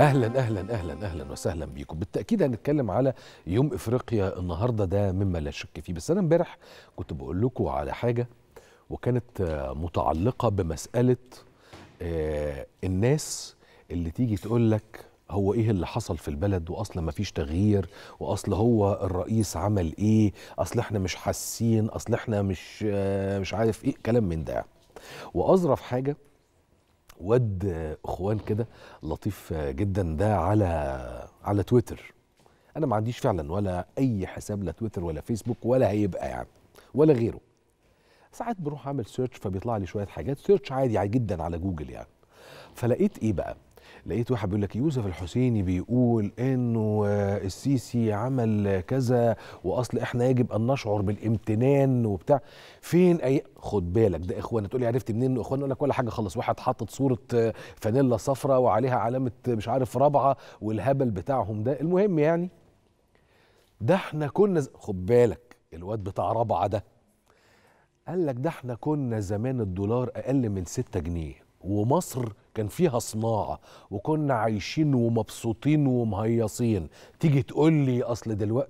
اهلا اهلا اهلا اهلا وسهلا بيكم بالتاكيد هنتكلم على يوم افريقيا النهارده ده مما لا شك فيه بس انا امبارح كنت بقول لكم على حاجه وكانت آه، متعلقه بمساله آه، الناس اللي تيجي تقول لك هو ايه اللي حصل في البلد واصلا ما فيش تغيير واصل هو الرئيس عمل ايه اصل احنا مش حاسين اصل احنا مش آه، مش عارف ايه كلام من ده واظرف حاجه واد اخوان كده لطيف جدا ده على على تويتر انا ما عنديش فعلا ولا اي حساب لا تويتر ولا فيسبوك ولا هيبقى يعني ولا غيره ساعات بروح اعمل سيرش فبيطلع لي شويه حاجات سيرش عادي عادي جدا على جوجل يعني فلقيت ايه بقى لقيت واحد بيقول لك يوسف الحسيني بيقول انه آه، السيسي عمل كذا واصل احنا يجب ان نشعر بالامتنان وبتاع فين اي خد بالك ده اخوان تقول لي عرفت منين انه اخوان اقول لك ولا حاجه خالص واحد حاطط صوره آه، فانيلا صفراء وعليها علامه آه، مش عارف رابعه والهبل بتاعهم ده المهم يعني ده احنا كنا ز- خد بالك الواد بتاع رابعه ده قال لك ده احنا كنا زمان الدولار اقل من 6 جنيه ومصر كان فيها صناعه وكنا عايشين ومبسوطين ومهيصين تيجي تقول لي اصل دلوقتي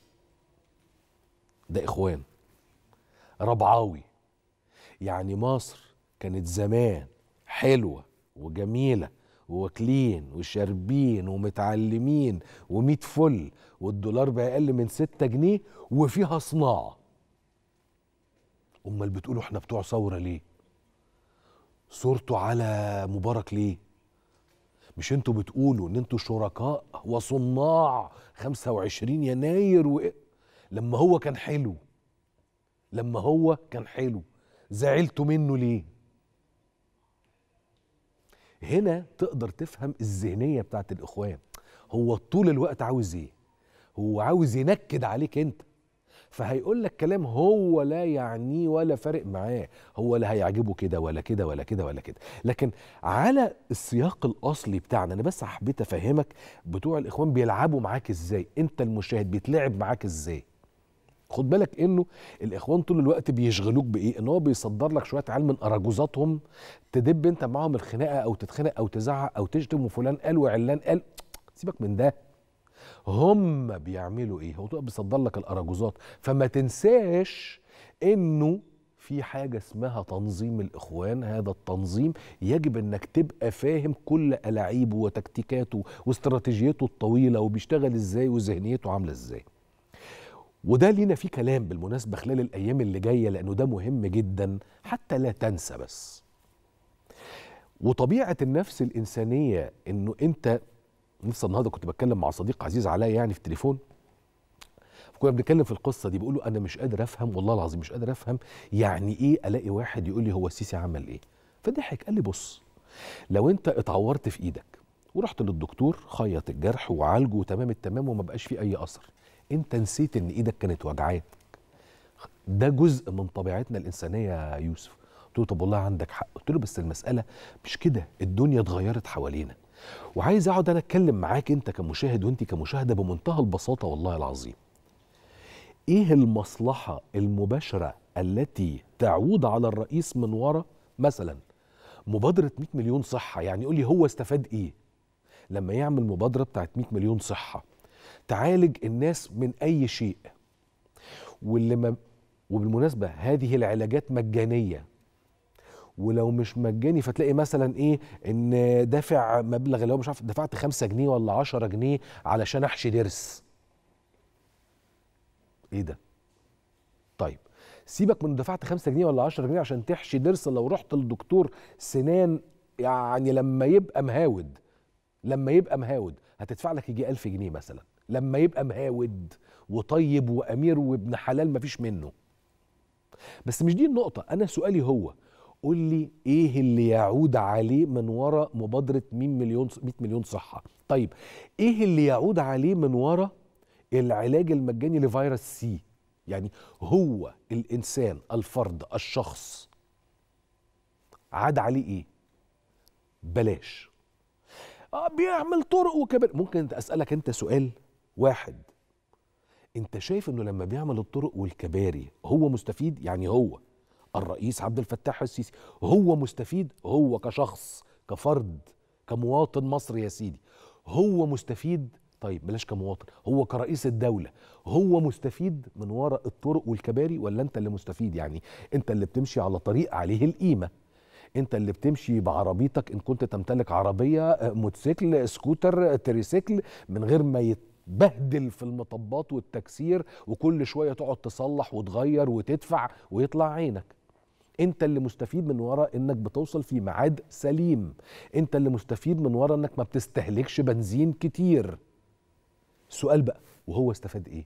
ده اخوان ربعاوي يعني مصر كانت زمان حلوه وجميله وواكلين وشاربين ومتعلمين وميت فل والدولار بأقل من 6 جنيه وفيها صناعه امال بتقولوا احنا بتوع ثوره ليه صورته على مبارك ليه مش انتوا بتقولوا ان انتوا شركاء وصناع 25 يناير و... لما هو كان حلو لما هو كان حلو زعلتوا منه ليه هنا تقدر تفهم الذهنية بتاعت الإخوان هو طول الوقت عاوز إيه هو عاوز ينكد عليك أنت فهيقول لك كلام هو لا يعنيه ولا فارق معاه هو لا هيعجبه كده ولا كده ولا كده ولا كده لكن على السياق الاصلي بتاعنا انا بس حبيت افهمك بتوع الاخوان بيلعبوا معاك ازاي انت المشاهد بيتلعب معاك ازاي خد بالك انه الاخوان طول الوقت بيشغلوك بايه ان هو بيصدر لك شويه عيال من اراجوزاتهم تدب انت معاهم الخناقه او تتخانق او تزعق او تشتم وفلان قال وعلان قال سيبك من ده هم بيعملوا ايه هو طبعا بيصدر لك الاراجوزات فما تنساش انه في حاجة اسمها تنظيم الإخوان هذا التنظيم يجب أنك تبقى فاهم كل ألاعيبه وتكتيكاته واستراتيجيته الطويلة وبيشتغل إزاي وذهنيته عاملة إزاي وده لينا فيه كلام بالمناسبة خلال الأيام اللي جاية لأنه ده مهم جدا حتى لا تنسى بس وطبيعة النفس الإنسانية إنه أنت لسه النهارده كنت بتكلم مع صديق عزيز عليا يعني في التليفون كنا بنتكلم في القصه دي بيقول له انا مش قادر افهم والله العظيم مش قادر افهم يعني ايه الاقي واحد يقول لي هو السيسي عمل ايه فضحك قال لي بص لو انت اتعورت في ايدك ورحت للدكتور خيط الجرح وعالجه وتمام التمام وما بقاش فيه اي اثر انت نسيت ان ايدك كانت وجعاك ده جزء من طبيعتنا الانسانيه يا يوسف قلت له طب والله عندك حق قلت له بس المساله مش كده الدنيا اتغيرت حوالينا وعايز اقعد انا اتكلم معاك انت كمشاهد وانت كمشاهده بمنتهى البساطه والله العظيم ايه المصلحه المباشره التي تعود على الرئيس من وراء مثلا مبادره 100 مليون صحه يعني يقول لي هو استفاد ايه لما يعمل مبادره بتاعت 100 مليون صحه تعالج الناس من اي شيء واللي ما وبالمناسبه هذه العلاجات مجانيه ولو مش مجاني فتلاقي مثلا ايه ان دافع مبلغ اللي هو مش عارف دفعت خمسة جنيه ولا عشرة جنيه علشان احشي ضرس ايه ده طيب سيبك من دفعت خمسة جنيه ولا عشرة جنيه عشان تحشي ضرس لو رحت للدكتور سنان يعني لما يبقى مهاود لما يبقى مهاود هتدفع لك يجي ألف جنيه مثلا لما يبقى مهاود وطيب وأمير وابن حلال مفيش منه بس مش دي النقطة أنا سؤالي هو قول لي ايه اللي يعود عليه من وراء مبادره 100 مليون 100 مليون صحه طيب ايه اللي يعود عليه من وراء العلاج المجاني لفيروس سي يعني هو الانسان الفرد الشخص عاد عليه ايه بلاش اه بيعمل طرق وكبر ممكن اسالك انت سؤال واحد انت شايف انه لما بيعمل الطرق والكباري هو مستفيد يعني هو الرئيس عبد الفتاح السيسي هو مستفيد هو كشخص كفرد كمواطن مصري يا سيدي هو مستفيد طيب بلاش كمواطن هو كرئيس الدولة هو مستفيد من وراء الطرق والكباري ولا انت اللي مستفيد يعني انت اللي بتمشي على طريق عليه القيمة انت اللي بتمشي بعربيتك ان كنت تمتلك عربية آه، موتوسيكل سكوتر تريسيكل من غير ما يتبهدل في المطبات والتكسير وكل شوية تقعد تصلح وتغير وتدفع ويطلع عينك انت اللي مستفيد من وراء انك بتوصل في ميعاد سليم انت اللي مستفيد من وراء انك ما بتستهلكش بنزين كتير السؤال بقى وهو استفاد ايه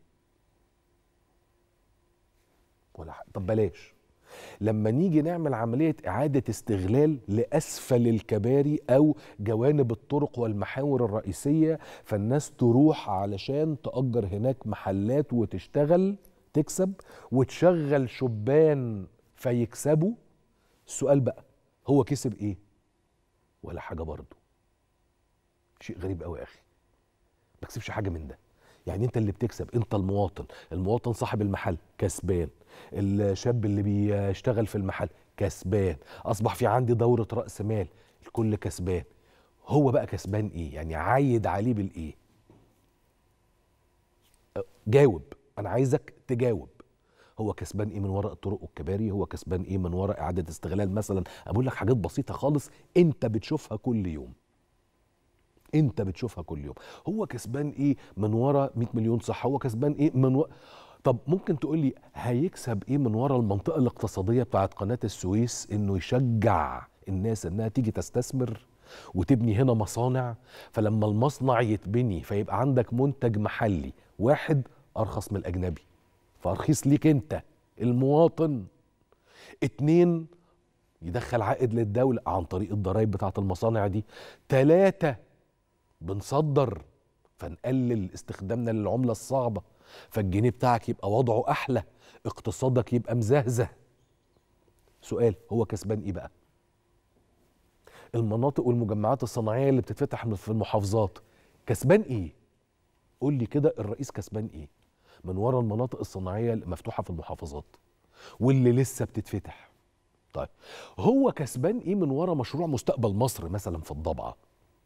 ولا حاجة. طب بلاش لما نيجي نعمل عملية إعادة استغلال لأسفل الكباري أو جوانب الطرق والمحاور الرئيسية فالناس تروح علشان تأجر هناك محلات وتشتغل تكسب وتشغل شبان فيكسبوا السؤال بقى هو كسب ايه ولا حاجة برضه شيء غريب قوي يا أخي ما كسبش حاجة من ده يعني انت اللي بتكسب انت المواطن المواطن صاحب المحل كسبان الشاب اللي بيشتغل في المحل كسبان اصبح في عندي دورة رأس مال الكل كسبان هو بقى كسبان ايه يعني عايد عليه بالايه أه، جاوب انا عايزك تجاوب هو كسبان ايه من وراء الطرق والكباري هو كسبان ايه من وراء اعاده استغلال مثلا اقول لك حاجات بسيطه خالص انت بتشوفها كل يوم انت بتشوفها كل يوم هو كسبان ايه من ورا 100 مليون صحه هو كسبان ايه من و... طب ممكن تقول لي هيكسب ايه من ورا المنطقه الاقتصاديه بتاعت قناه السويس انه يشجع الناس انها تيجي تستثمر وتبني هنا مصانع فلما المصنع يتبني فيبقى عندك منتج محلي واحد ارخص من الاجنبي فارخيص ليك انت المواطن اتنين يدخل عائد للدولة عن طريق الضرائب بتاعة المصانع دي تلاتة بنصدر فنقلل استخدامنا للعملة الصعبة فالجنيه بتاعك يبقى وضعه أحلى اقتصادك يبقى مزهزه سؤال هو كسبان ايه بقى المناطق والمجمعات الصناعية اللي بتتفتح في المحافظات كسبان ايه قول لي كده الرئيس كسبان ايه من ورا المناطق الصناعيه المفتوحه في المحافظات واللي لسه بتتفتح طيب هو كسبان ايه من ورا مشروع مستقبل مصر مثلا في الضبعه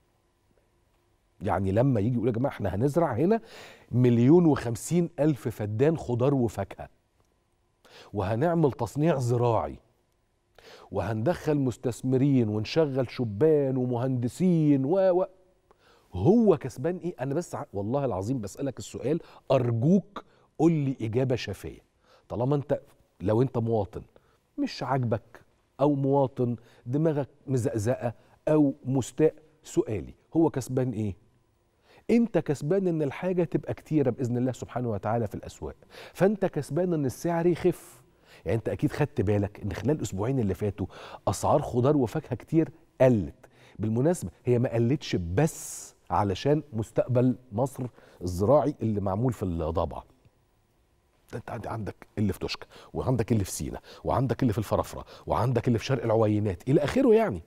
يعني لما يجي يقول يا جماعه احنا هنزرع هنا مليون وخمسين الف فدان خضار وفاكهه وهنعمل تصنيع زراعي وهندخل مستثمرين ونشغل شبان ومهندسين و و هو كسبان ايه انا بس ع... والله العظيم بسالك السؤال ارجوك قول لي اجابه شافيه طالما انت لو انت مواطن مش عاجبك او مواطن دماغك مزقزقه او مستاء سؤالي هو كسبان ايه انت كسبان ان الحاجه تبقى كتيره باذن الله سبحانه وتعالى في الاسواق فانت كسبان ان السعر يخف يعني انت اكيد خدت بالك ان خلال الاسبوعين اللي فاتوا اسعار خضار وفاكهه كتير قلت بالمناسبه هي ما قلتش بس علشان مستقبل مصر الزراعي اللي معمول في الضبعه ده انت عندك اللي في توشكا وعندك اللي في سينا وعندك اللي في الفرافره وعندك اللي في شرق العوينات الى اخره يعني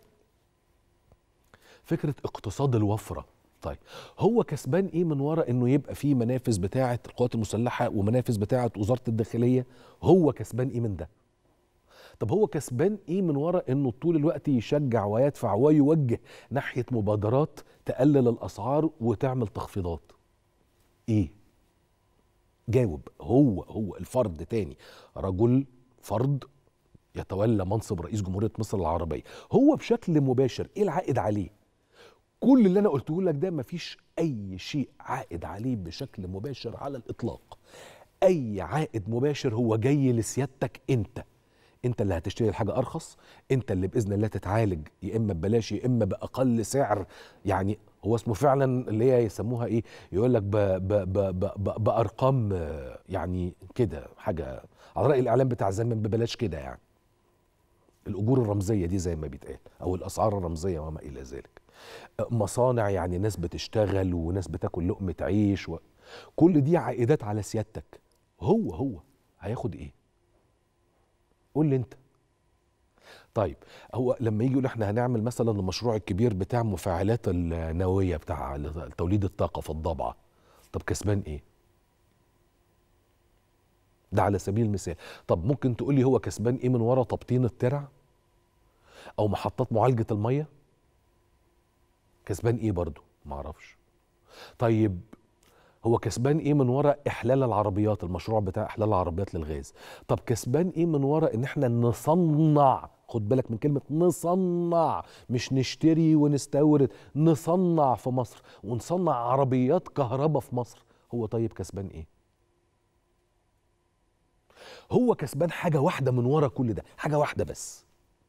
فكره اقتصاد الوفره طيب هو كسبان ايه من وراء انه يبقى في منافذ بتاعه القوات المسلحه ومنافذ بتاعه وزاره الداخليه هو كسبان ايه من ده طب هو كسبان ايه من وراء انه طول الوقت يشجع ويدفع ويوجه ناحيه مبادرات تقلل الاسعار وتعمل تخفيضات ايه جاوب هو هو الفرد تاني رجل فرد يتولى منصب رئيس جمهوريه مصر العربيه هو بشكل مباشر ايه العائد عليه كل اللي انا قلته لك ده مفيش اي شيء عائد عليه بشكل مباشر على الاطلاق اي عائد مباشر هو جاي لسيادتك انت انت اللي هتشتري الحاجه ارخص انت اللي باذن الله تتعالج يا اما ببلاش يا اما باقل سعر يعني هو اسمه فعلا اللي هي يسموها ايه يقول لك بارقام يعني كده حاجه على راي الاعلام بتاع زمان ببلاش كده يعني الاجور الرمزيه دي زي ما بيتقال او الاسعار الرمزيه وما الى ذلك مصانع يعني ناس بتشتغل وناس بتاكل لقمه عيش و... كل دي عائدات على سيادتك هو هو هياخد ايه قول لي انت طيب هو لما يجي يقول احنا هنعمل مثلا المشروع الكبير بتاع مفاعلات النوويه بتاع توليد الطاقه في الضبعه طب كسبان ايه ده على سبيل المثال طب ممكن تقول لي هو كسبان ايه من ورا تبطين الترع او محطات معالجه الميه كسبان ايه برضه معرفش طيب هو كسبان ايه من ورا احلال العربيات المشروع بتاع احلال العربيات للغاز طب كسبان ايه من ورا ان احنا نصنع خد بالك من كلمة نصنع مش نشتري ونستورد نصنع في مصر ونصنع عربيات كهرباء في مصر هو طيب كسبان ايه هو كسبان حاجة واحدة من ورا كل ده حاجة واحدة بس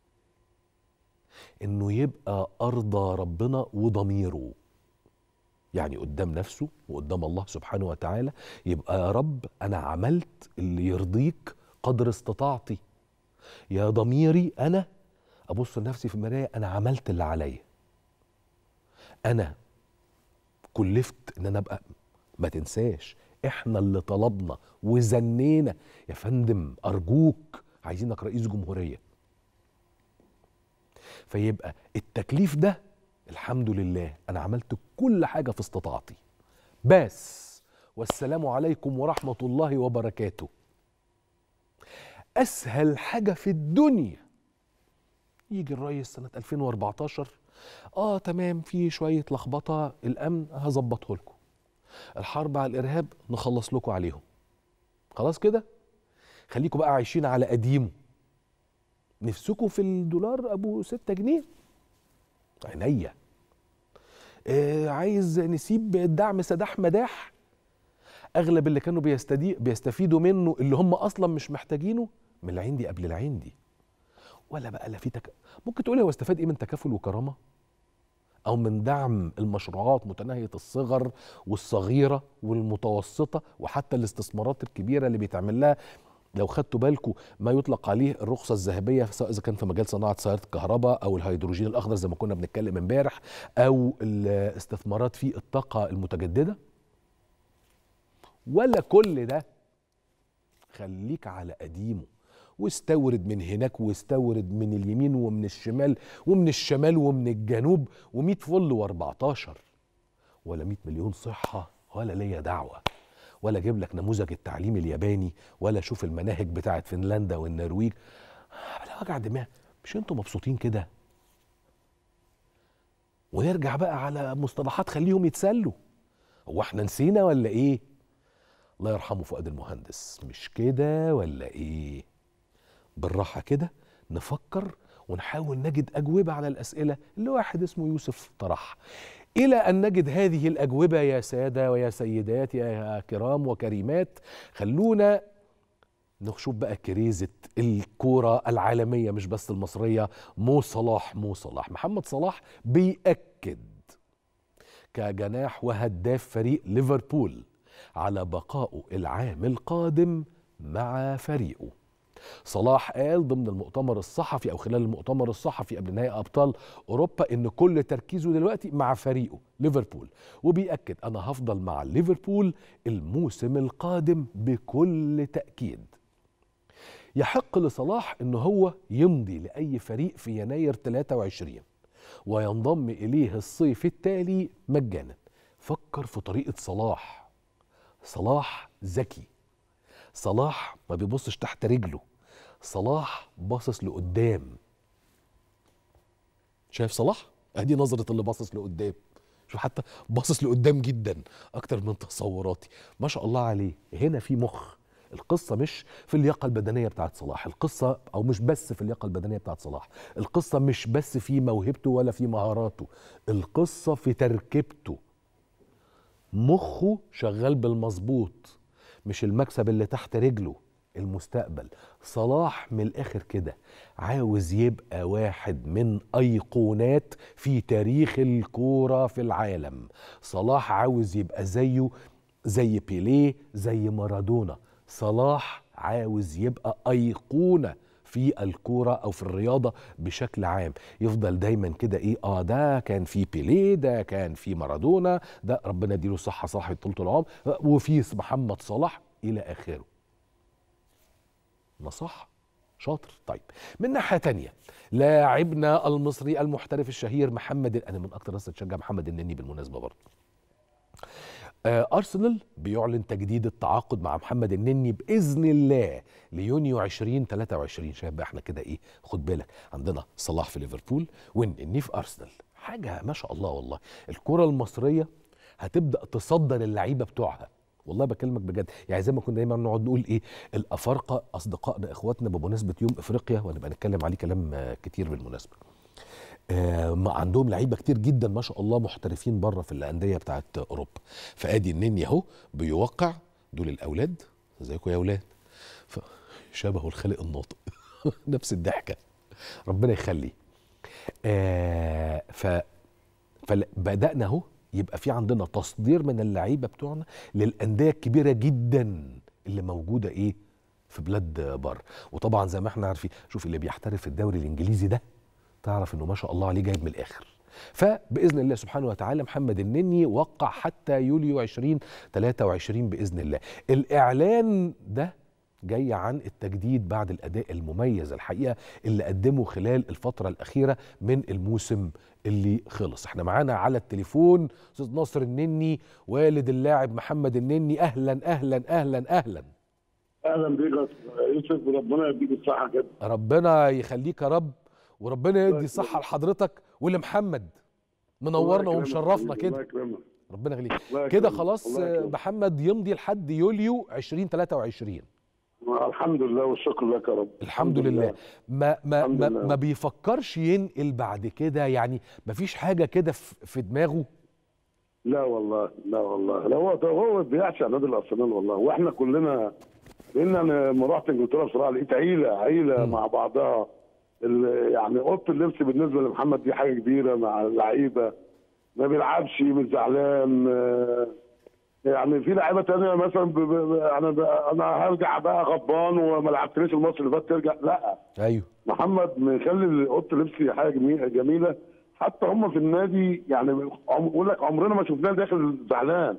انه يبقى ارضى ربنا وضميره يعني قدام نفسه وقدام الله سبحانه وتعالى يبقى يا رب انا عملت اللي يرضيك قدر استطاعتي يا ضميري انا ابص لنفسي في المرايه انا عملت اللي عليا انا كلفت ان انا ابقى ما تنساش احنا اللي طلبنا وزنينا يا فندم ارجوك عايزينك رئيس جمهوريه فيبقى التكليف ده الحمد لله انا عملت كل حاجه في استطاعتي بس والسلام عليكم ورحمه الله وبركاته اسهل حاجه في الدنيا يجي الرئيس سنه 2014 اه تمام في شويه لخبطه الامن هظبطه لكم الحرب على الارهاب نخلص لكم عليهم خلاص كده خليكم بقى عايشين على قديمه نفسكم في الدولار ابو 6 جنيه عينيا آه عايز نسيب الدعم سداح مداح اغلب اللي كانوا بيستدي بيستفيدوا منه اللي هم اصلا مش محتاجينه من العندي قبل العندي ولا بقى لا في تك... ممكن تقولي هو استفاد ايه من تكافل وكرامه او من دعم المشروعات متناهيه الصغر والصغيره والمتوسطه وحتى الاستثمارات الكبيره اللي بيتعمل لها لو خدتوا بالكم ما يطلق عليه الرخصة الذهبية سواء إذا كان في مجال صناعة سيارة الكهرباء أو الهيدروجين الأخضر زي ما كنا بنتكلم امبارح أو الاستثمارات في الطاقة المتجددة ولا كل ده خليك على قديمه واستورد من هناك واستورد من اليمين ومن الشمال ومن الشمال ومن الجنوب و100 فل و14 ولا 100 مليون صحة ولا ليا دعوة ولا اجيب لك نموذج التعليم الياباني ولا اشوف المناهج بتاعت فنلندا والنرويج بلا وجع دماغ مش انتوا مبسوطين كده ونرجع بقى على مصطلحات خليهم يتسلوا هو احنا نسينا ولا ايه الله يرحمه فؤاد المهندس مش كده ولا ايه بالراحه كده نفكر ونحاول نجد اجوبه على الاسئله اللي واحد اسمه يوسف طرحها الى ان نجد هذه الاجوبه يا ساده ويا سيدات يا كرام وكريمات خلونا نشوف بقى كريزه الكوره العالميه مش بس المصريه مو صلاح مو صلاح محمد صلاح بيأكد كجناح وهداف فريق ليفربول على بقائه العام القادم مع فريقه صلاح قال ضمن المؤتمر الصحفي او خلال المؤتمر الصحفي قبل نهائي ابطال اوروبا ان كل تركيزه دلوقتي مع فريقه ليفربول وبيأكد انا هفضل مع ليفربول الموسم القادم بكل تأكيد يحق لصلاح ان هو يمضي لاي فريق في يناير 23 وينضم اليه الصيف التالي مجانا فكر في طريقه صلاح صلاح ذكي صلاح ما بيبصش تحت رجله صلاح باصص لقدام شايف صلاح ادي نظره اللي باصص لقدام شوف حتى باصص لقدام جدا اكتر من تصوراتي ما شاء الله عليه هنا في مخ القصة مش في اللياقة البدنية بتاعت صلاح القصة أو مش بس في اللياقة البدنية بتاعت صلاح القصة مش بس في موهبته ولا في مهاراته القصة في تركيبته مخه شغال بالمظبوط مش المكسب اللي تحت رجله المستقبل صلاح من الاخر كده عاوز يبقى واحد من ايقونات في تاريخ الكوره في العالم صلاح عاوز يبقى زيه زي بيليه زي مارادونا صلاح عاوز يبقى ايقونه في الكوره او في الرياضه بشكل عام يفضل دايما كده ايه اه ده كان في بيليه ده كان في مارادونا ده ربنا يديله الصحه صاحب طول العمر وفي محمد صلاح الى اخره ما صح شاطر طيب من ناحيه تانية لاعبنا المصري المحترف الشهير محمد انا من اكتر الناس تشجع محمد النني بالمناسبه برضه آه ارسنال بيعلن تجديد التعاقد مع محمد النني باذن الله ليونيو 2023 شايف بقى احنا كده ايه خد بالك عندنا صلاح في ليفربول والنني في ارسنال حاجه ما شاء الله والله الكره المصريه هتبدا تصدر اللعيبه بتوعها والله بكلمك بجد يعني زي ما كنا دايما نقعد نقول ايه الافارقه اصدقائنا اخواتنا بمناسبه يوم افريقيا وهنبقى نتكلم عليه كلام آه، كتير بالمناسبه آه ما عندهم لعيبه كتير جدا ما شاء الله محترفين بره في الانديه بتاعت اوروبا فادي النني اهو بيوقع دول الاولاد ازيكم يا اولاد ف- شبهه الخالق الناطق نفس الضحكه ربنا يخليه آه ف فبدانا اهو يبقى في عندنا تصدير من اللعيبه بتوعنا للانديه الكبيره جدا اللي موجوده ايه في بلاد بره وطبعا زي ما احنا عارفين شوف اللي بيحترف في الدوري الانجليزي ده تعرف انه ما شاء الله عليه جايب من الاخر فباذن الله سبحانه وتعالى محمد النني وقع حتى يوليو 2023 باذن الله الاعلان ده جاي عن التجديد بعد الاداء المميز الحقيقه اللي قدمه خلال الفتره الاخيره من الموسم اللي خلص احنا معانا على التليفون استاذ ناصر النني والد اللاعب محمد النني اهلا اهلا اهلا اهلا اهلا بيك يا يوسف وربنا يديك الصحه كده ربنا يخليك يا رب وربنا يدي الصحه لحضرتك ولمحمد منورنا الله يكرمك ومشرفنا حبيبي، الله كده يكرمك ربنا يخليك الله كده يكرمك، خلاص الله آه، يكرمك. محمد يمضي لحد يوليو 2023 الحمد لله والشكر لك يا رب الحمد لله ما ما الحمد ما, لله. ما بيفكرش ينقل بعد كده يعني ما فيش حاجه كده في في دماغه لا والله لا والله لا هو ده هو بيعشق نادي الارسنال والله واحنا كلنا لان انا لما رحت انجلترا بصراحه لقيت عيله عيله مم. مع بعضها ال- يعني اوضه اللبس بالنسبه لمحمد دي حاجه كبيره مع اللعيبه ما بيلعبش مش زعلان آه، يعني في لعيبه تانية مثلا ب- ب- انا ب- انا هرجع بقى غضبان وما لعبتنيش الماتش اللي فات ترجع لا ايوه محمد مخلي اوضه اللبس حاجه جميله جميله حتى هم في النادي يعني عم- بقول لك عمرنا ما شفناه داخل زعلان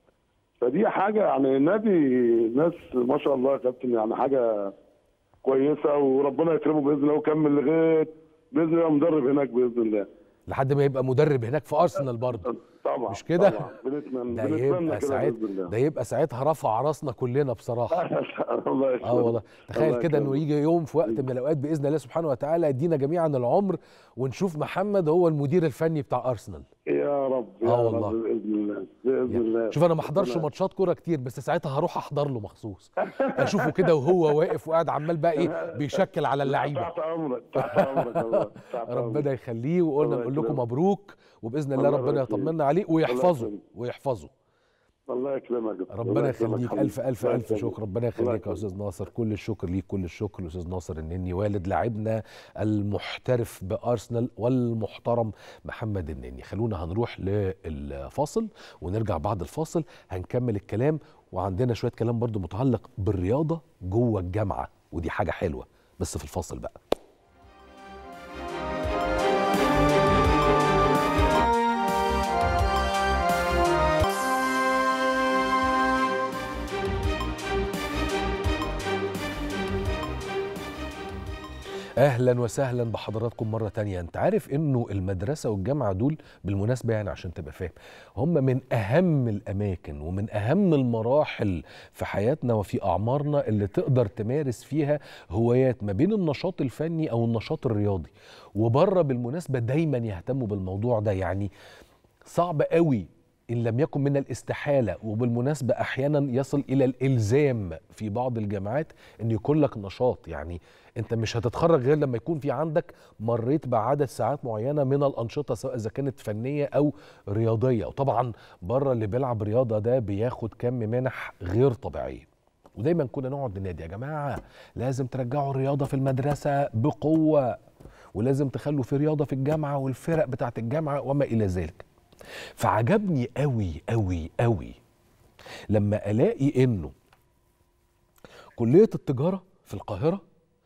فدي حاجه يعني نادي ناس ما شاء الله يا كابتن يعني حاجه كويسه وربنا يكرمه باذن الله ويكمل لغايه باذن الله مدرب هناك باذن الله لحد ما يبقى مدرب هناك في ارسنال برضه طبعا مش كده؟ طبعا بنتمنى ده بنتمنى يبقى كده ساعت باذن الله ده يبقى ساعتها رفع راسنا كلنا بصراحه الله يكرمك اه والله تخيل الله كده انه يكرمك. يجي يوم في وقت من الاوقات باذن الله سبحانه وتعالى يدينا جميعا العمر ونشوف محمد هو المدير الفني بتاع ارسنال يا رب يا آه رب والله. باذن الله باذن الله شوف انا ما احضرش ربنا- ماتشات كوره كتير بس ساعتها هروح احضر له مخصوص اشوفه كده وهو واقف وقاعد عمال بقى ايه بيشكل على اللعيبه تحت امرك تحت امرك والله تحت أمرك. ربنا يخليه وقلنا الله نقول لكم يكرمك. مبروك وباذن الله الله ربنا يبارك فيك. يطمنا عليه ويحفظه يكرمك. ويحفظه الله يكرمك ربنا يخليك حبيبي. الف الف الله الف يكرمك. شكر ربنا الله يخليك يا يكرمك. استاذ ناصر كل الشكر ليك كل الشكر الاستاذ ناصر النني والد لاعبنا المحترف بارسنال والمحترم محمد النني خلونا هنروح للفاصل ونرجع بعد الفاصل هنكمل الكلام وعندنا شويه كلام برضو متعلق بالرياضه جوه الجامعه ودي حاجه حلوه بس في الفاصل بقى اهلا وسهلا بحضراتكم مره تانية انت عارف انه المدرسه والجامعه دول بالمناسبه يعني عشان تبقى فاهم هم من اهم الاماكن ومن اهم المراحل في حياتنا وفي اعمارنا اللي تقدر تمارس فيها هوايات ما بين النشاط الفني او النشاط الرياضي وبره بالمناسبه دايما يهتموا بالموضوع ده يعني صعب قوي ان لم يكن من الاستحاله وبالمناسبه احيانا يصل الى الالزام في بعض الجامعات ان يكون لك نشاط يعني انت مش هتتخرج غير لما يكون في عندك مريت بعدد ساعات معينه من الانشطه سواء اذا كانت فنيه او رياضيه وطبعا بره اللي بيلعب رياضه ده بياخد كم منح غير طبيعيه ودايما كنا نقعد ننادي يا جماعه لازم ترجعوا الرياضه في المدرسه بقوه ولازم تخلوا في رياضه في الجامعه والفرق بتاعت الجامعه وما الى ذلك فعجبني قوي قوي قوي لما الاقي انه كليه التجاره في القاهره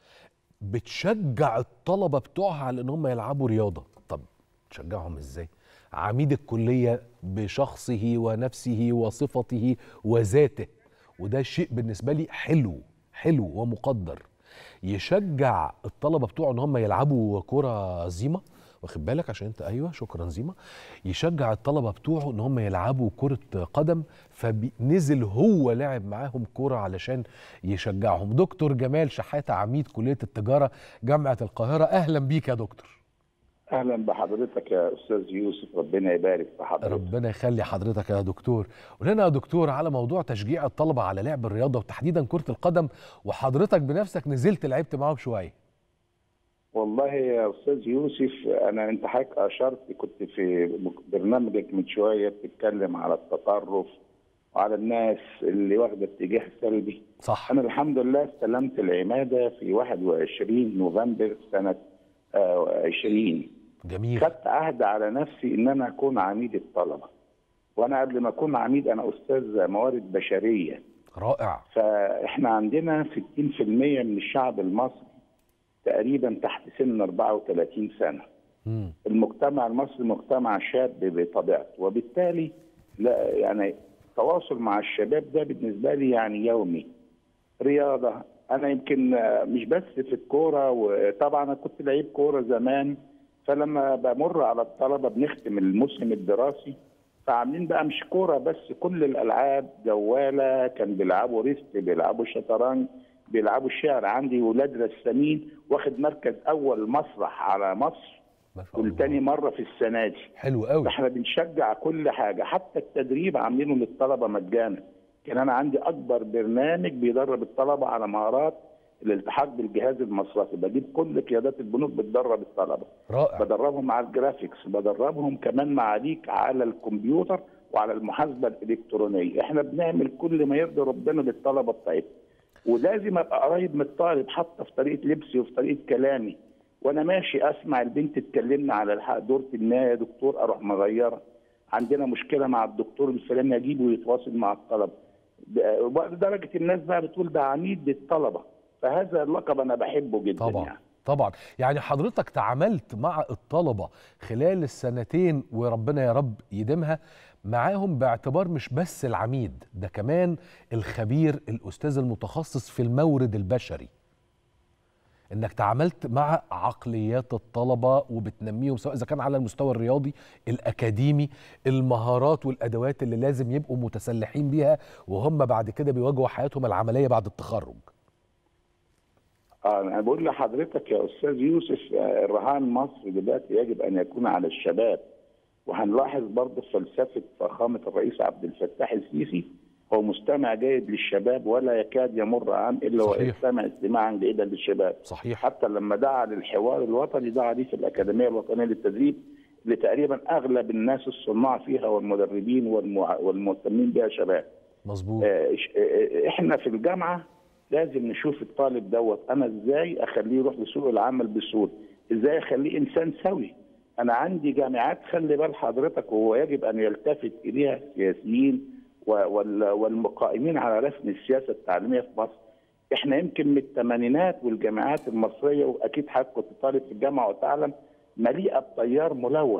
بتشجع الطلبه بتوعها على ان هم يلعبوا رياضه طب تشجعهم ازاي عميد الكليه بشخصه ونفسه وصفته وذاته وده شيء بالنسبه لي حلو حلو ومقدر يشجع الطلبه بتوعه ان هم يلعبوا كره زيمه واخد بالك عشان انت ايوه شكرا زيما يشجع الطلبه بتوعه ان هم يلعبوا كره قدم فنزل هو لعب معاهم كره علشان يشجعهم دكتور جمال شحاته عميد كليه التجاره جامعه القاهره اهلا بيك يا دكتور اهلا بحضرتك يا استاذ يوسف ربنا يبارك في حضرتك ربنا يخلي حضرتك يا دكتور قول لنا يا دكتور على موضوع تشجيع الطلبه على لعب الرياضه وتحديدا كره القدم وحضرتك بنفسك نزلت لعبت معاهم شويه والله يا استاذ يوسف انا انت حضرتك اشرت كنت في برنامجك من شويه بتتكلم على التطرف وعلى الناس اللي واخده اتجاه سلبي صح انا الحمد لله استلمت العماده في 21 نوفمبر سنه آه، 20 جميل خدت عهد على نفسي ان انا اكون عميد الطلبه وانا قبل ما اكون عميد انا استاذ موارد بشريه رائع فاحنا عندنا 60% من الشعب المصري تقريبا تحت سن 34 سنه مم. المجتمع المصري مجتمع شاب بطبيعته وبالتالي لا يعني التواصل مع الشباب ده بالنسبه لي يعني يومي رياضه انا يمكن آه، مش بس في الكوره وطبعا انا كنت لعيب كوره زمان فلما بمر على الطلبه بنختم الموسم الدراسي فعاملين بقى مش كوره بس كل الالعاب جواله كان بيلعبوا ريست بيلعبوا شطرنج بيلعبوا الشعر عندي ولاد رسامين واخد مركز اول مسرح على مصر ما شاء الله والتاني مره في السنه دي حلو قوي احنا بنشجع كل حاجه حتى التدريب عاملينه للطلبه مجانا كان انا عندي اكبر برنامج بيدرب الطلبه على مهارات الالتحاق بالجهاز المصرفي بجيب كل قيادات البنوك بتدرب الطلبه رائع بدربهم على الجرافيكس بدربهم كمان معاليك على الكمبيوتر وعلى المحاسبه الالكترونيه احنا بنعمل كل ما يرضي ربنا للطلبه بتاعتنا ولازم ابقى قريب من الطالب حتى في طريقه لبسي وفي طريقه كلامي وانا ماشي اسمع البنت تكلمنا على الحق دورة ما يا دكتور اروح مغيره عندنا مشكله مع الدكتور الفلاني اجيبه ويتواصل مع الطلبه ب- لدرجه الناس بقى بتقول ده عميد للطلبه فهذا اللقب انا بحبه جدا طبعا يعني طبعا يعني حضرتك تعاملت مع الطلبه خلال السنتين وربنا يا رب يديمها معاهم باعتبار مش بس العميد ده كمان الخبير الاستاذ المتخصص في المورد البشري انك تعاملت مع عقليات الطلبه وبتنميهم سواء اذا كان على المستوى الرياضي الاكاديمي المهارات والادوات اللي لازم يبقوا متسلحين بيها وهم بعد كده بيواجهوا حياتهم العمليه بعد التخرج اه انا بقول لحضرتك يا استاذ يوسف آه، الرهان مصر دلوقتي يجب ان يكون على الشباب وهنلاحظ برضه فلسفه فخامه الرئيس عبد الفتاح السيسي هو مستمع جيد للشباب ولا يكاد يمر عام الا صحيح. ويستمع استماعا جيدا للشباب صحيح حتى لما دعا للحوار الوطني دعا ليه في الاكاديميه الوطنيه للتدريب اللي تقريبا اغلب الناس الصناع فيها والمدربين والمع... والمهتمين بها شباب مظبوط آه، إش- آه، احنا في الجامعه لازم نشوف الطالب دوت انا ازاي اخليه يروح لسوق العمل بسهوله ازاي اخليه انسان سوي انا عندي جامعات خلي بال حضرتك وهو يجب ان يلتفت اليها السياسيين و- وال- والمقائمين على رسم السياسه التعليميه في مصر احنا يمكن من الثمانينات والجامعات المصريه واكيد حضرتك كنت طالب في الجامعه وتعلم مليئه بتيار ملوث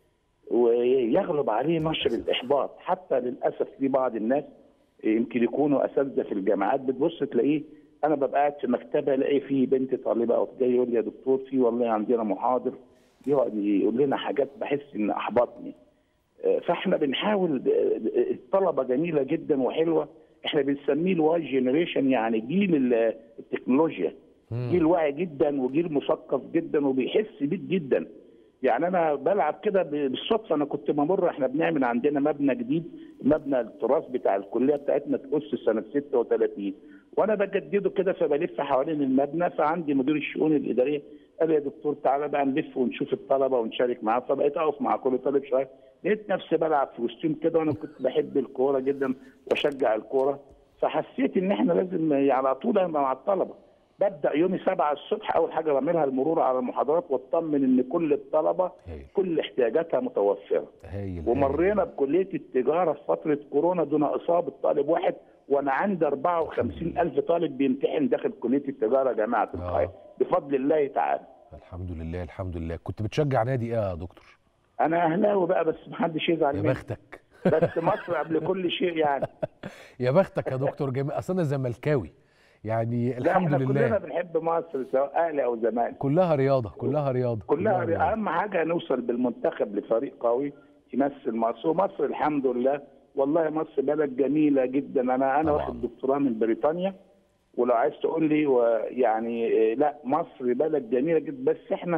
ويغلب عليه نشر الاحباط حتى للاسف في بعض الناس يمكن يكونوا اساتذه في الجامعات بتبص تلاقيه انا ببقى قاعد في مكتبه الاقي في بنت طالبه او جاي يقول لي يا دكتور في والله عندنا محاضر يقعد يقول لنا حاجات بحس ان احبطني آه، فاحنا بنحاول آه، الطلبه جميله جدا وحلوه احنا بنسميه الواي جينيريشن يعني جيل ال- التكنولوجيا جيل واعي جدا وجيل مثقف جدا وبيحس بيك جدا يعني انا بلعب كده ب- بالصدفه انا كنت بمر احنا بنعمل عندنا مبنى جديد مبنى التراث بتاع الكليه بتاعتنا تأس سنه 36 وانا بجدده كده فبلف حوالين المبنى فعندي مدير الشؤون الاداريه قال لي يا دكتور تعالى بقى نلف ونشوف الطلبه ونشارك معاهم فبقيت اقف مع كل طالب شويه لقيت نفسي بلعب في وسطهم كده وانا كنت بحب الكوره جدا واشجع الكوره فحسيت ان احنا لازم يعني على طول أبقى مع الطلبه ببدا يومي 7 الصبح اول حاجه بعملها المرور على المحاضرات واطمن ان كل الطلبه هايل كل احتياجاتها متوفره هايل هايل. ومرينا بكليه التجاره في فتره كورونا دون اصابه طالب واحد وانا عندي 54 الف طالب بيمتحن داخل كليه التجاره جامعه القاهره بفضل الله تعالى الحمد لله الحمد لله كنت بتشجع نادي ايه يا دكتور انا اهلاوي بقى بس محدش يزعل يا مني بختك بس مصر قبل كل شيء يعني يا بختك يا دكتور جميل اصل انا زملكاوي يعني لا الحمد احنا كلنا لله بنحب مصر سواء اهلي او زمالك كلها رياضه كلها رياضه كلها رياضة. اهم حاجه نوصل بالمنتخب لفريق قوي يمثل مصر ومصر الحمد لله والله مصر بلد جميله جدا انا انا طبعاً. واخد دكتوراه من بريطانيا ولو عايز تقول لي و- يعني إيه، لا مصر بلد جميله جدا بس احنا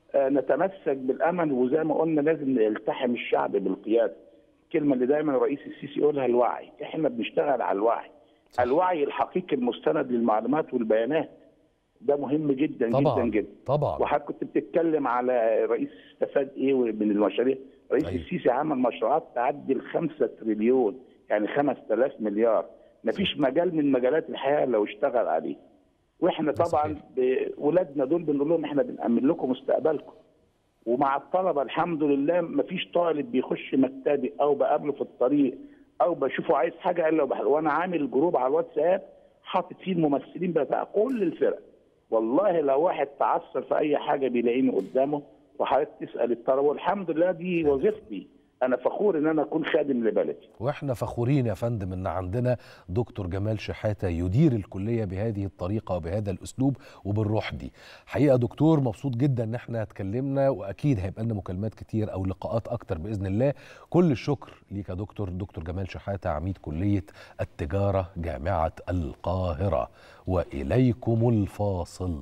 آه، نتمسك بالامل وزي ما قلنا لازم نلتحم الشعب بالقياده الكلمه اللي دايما الرئيس السيسي يقولها الوعي احنا بنشتغل على الوعي الوعي الحقيقي المستند للمعلومات والبيانات ده مهم جدا طبعا جدا جدا طبعا وحضرتك كنت بتتكلم على رئيس استفاد ايه من المشاريع رئيس أيوة. السيسي عمل مشروعات تعدي ال 5 تريليون يعني 5000 مليار مفيش مجال من مجالات الحياه لو اشتغل عليه واحنا ده طبعا صحيح. بولادنا دول بنقول لهم احنا بنأمن لكم مستقبلكم ومع الطلبه الحمد لله مفيش طالب بيخش مكتبي او بقابله في الطريق او بشوفه عايز حاجه الا وبح- وانا عامل جروب على الواتساب حاطط فيه الممثلين بتاع كل الفرق والله لو واحد تعثر في اي حاجه بيلاقيني قدامه وحضرتك تسال الطلبه والحمد لله دي وظيفتي انا فخور ان انا اكون خادم لبلدي واحنا فخورين يا فندم ان عندنا دكتور جمال شحاته يدير الكليه بهذه الطريقه وبهذا الاسلوب وبالروح دي حقيقه دكتور مبسوط جدا ان احنا اتكلمنا واكيد هيبقى لنا مكالمات كتير او لقاءات اكتر باذن الله كل الشكر ليك يا دكتور دكتور جمال شحاته عميد كليه التجاره جامعه القاهره واليكم الفاصل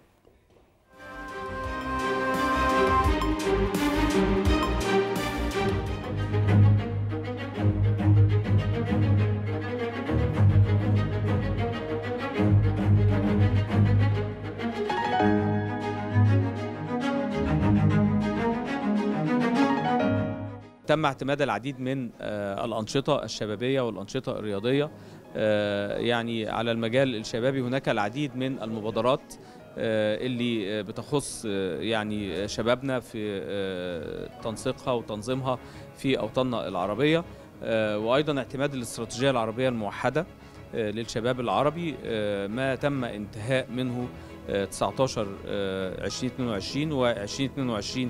تم اعتماد العديد من آه، الأنشطة الشبابية والأنشطة الرياضية آه، يعني على المجال الشبابي هناك العديد من المبادرات آه، اللي آه، بتخص آه، يعني شبابنا في آه، تنسيقها وتنظيمها في أوطاننا العربية آه، وأيضا اعتماد الاستراتيجية العربية الموحدة آه، للشباب العربي آه، ما تم انتهاء منه آه، 19 آه، 2022 و 2022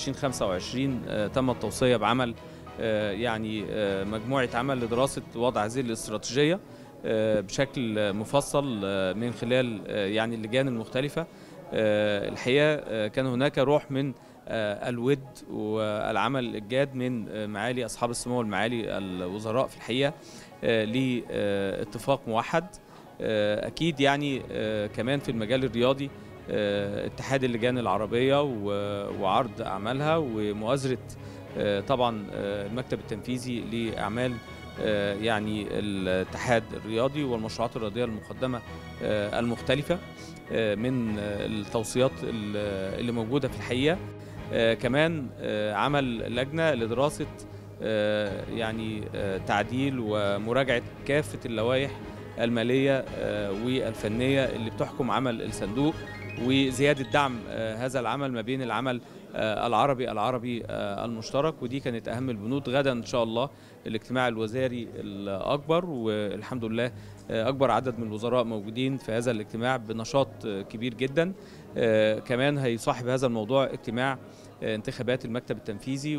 2025 آه، تم التوصية بعمل آه، يعني آه، مجموعة عمل لدراسة وضع هذه الاستراتيجية آه، بشكل آه، مفصل آه، من خلال آه، يعني اللجان المختلفة آه، الحقيقة آه، كان هناك روح من آه، الود والعمل الجاد من آه، معالي أصحاب السمو والمعالي الوزراء في الحقيقة آه، لاتفاق موحد آه، أكيد يعني آه، كمان في المجال الرياضي آه، اتحاد اللجان العربية و- وعرض أعمالها ومؤازرة آه، طبعا آه، المكتب التنفيذي لأعمال آه، يعني الاتحاد الرياضي والمشروعات الرياضية المقدمة آه، المختلفة آه، من آه، التوصيات ال- اللي موجودة في الحقيقة آه، كمان آه، عمل لجنة لدراسة آه، يعني آه، تعديل ومراجعة كافة اللوائح المالية آه، والفنية اللي بتحكم عمل الصندوق وزيادة دعم آه، هذا العمل ما بين العمل آه، العربي العربي آه، المشترك ودي كانت أهم البنود غدا إن شاء الله الاجتماع الوزاري الأكبر والحمد لله آه، أكبر عدد من الوزراء موجودين في هذا الاجتماع بنشاط آه، كبير جدا آه، كمان هيصاحب هذا الموضوع اجتماع آه، انتخابات المكتب التنفيذي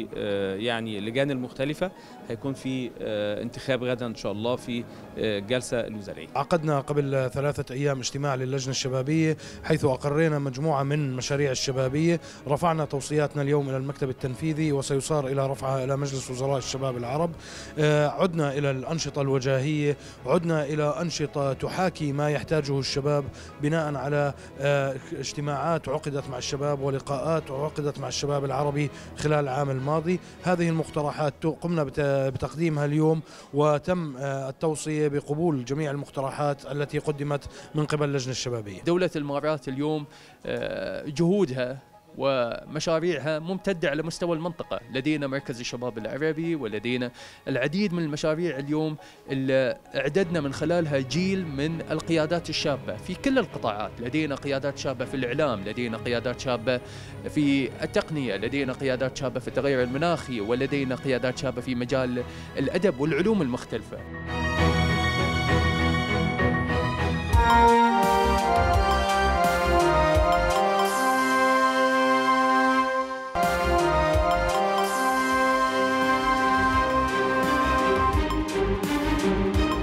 ويعني اللجان المختلفة هيكون في آه، انتخاب غدا إن شاء الله في آه، الجلسة الوزارية عقدنا قبل ثلاثة أيام اجتماع للجنة الشبابية حيث أقرينا مجموعة من مشاريع الشبابية رفعنا توصياتنا اليوم إلى المكتب التنفيذي وسيصار إلى رفعها إلى مجلس وزراء الشباب العرب آه، عدنا إلى الأنشطة الوجاهية عدنا إلى أنشطة تحاكي ما يحتاجه الشباب بناء على آه، اجتماعات عقدت مع الشباب ولقاءات عقدت مع الشباب العربي خلال العام الماضي هذه المقترحات قمنا بت- بتقديمها اليوم وتم آه، التوصية بقبول جميع المقترحات التي قدمت من قبل اللجنة الشبابية دولة الإمارات اليوم آه، جهودها ومشاريعها ممتدة على مستوى المنطقة لدينا مركز الشباب العربي ولدينا العديد من المشاريع اليوم اللي اعددنا من خلالها جيل من القيادات الشابة في كل القطاعات لدينا قيادات شابة في الإعلام لدينا قيادات شابة في التقنية لدينا قيادات شابة في التغير المناخي ولدينا قيادات شابة في مجال الأدب والعلوم المختلفة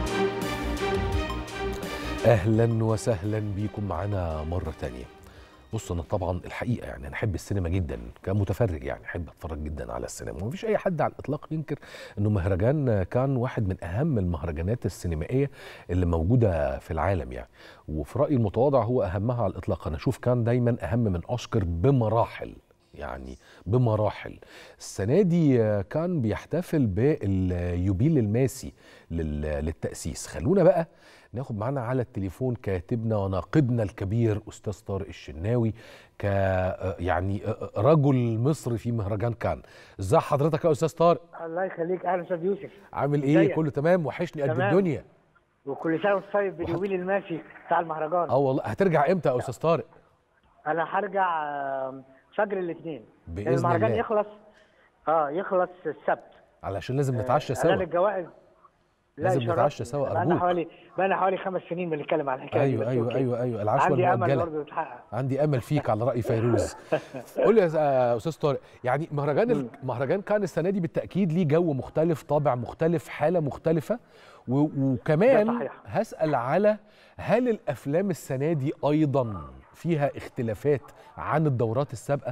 اهلا وسهلا بيكم معنا مره تانية بص انا طبعا الحقيقه يعني انا احب السينما جدا كمتفرج يعني احب اتفرج جدا على السينما ومفيش اي حد على الاطلاق ينكر انه مهرجان كان واحد من اهم المهرجانات السينمائيه اللي موجوده في العالم يعني وفي رايي المتواضع هو اهمها على الاطلاق انا اشوف كان دايما اهم من اوسكار بمراحل يعني بمراحل السنة دي كان بيحتفل باليوبيل الماسي لل- للتأسيس خلونا بقى ناخد معانا على التليفون كاتبنا وناقدنا الكبير أستاذ طارق الشناوي ك يعني رجل مصري في مهرجان كان ازي حضرتك يا أستاذ طارق الله يخليك اهلا استاذ يوسف عامل ايه ازيك؟ كله تمام وحشني قد تمام. الدنيا وكل سنه وانت طيب باليوبيل الماشي بتاع المهرجان اه والله هترجع امتى يا أستاذ طارق انا هرجع آه، فجر الاثنين بإذن المهرجان الله. يخلص اه يخلص السبت علشان لازم نتعشى اعلان سوا الجوائز لا لازم يشرفني. نتعشى سوا، بقالنا أرجوك. حوالي بقالنا حوالي خمس سنين بنتكلم عن الحكايه دي ايوه بس ايوه أوكي. ايوه ايوه العشوه عندي امل المؤجله برضه يتحقق عندي امل فيك على راي فيروز قول لي يا س- آه، استاذ طارق يعني مهرجان ال- مهرجان كان السنه دي بالتاكيد ليه جو مختلف طابع مختلف حاله مختلفه و- ده وكمان صحيح. هسال على هل الافلام السنه دي ايضا فيها اختلافات عن الدورات السابقه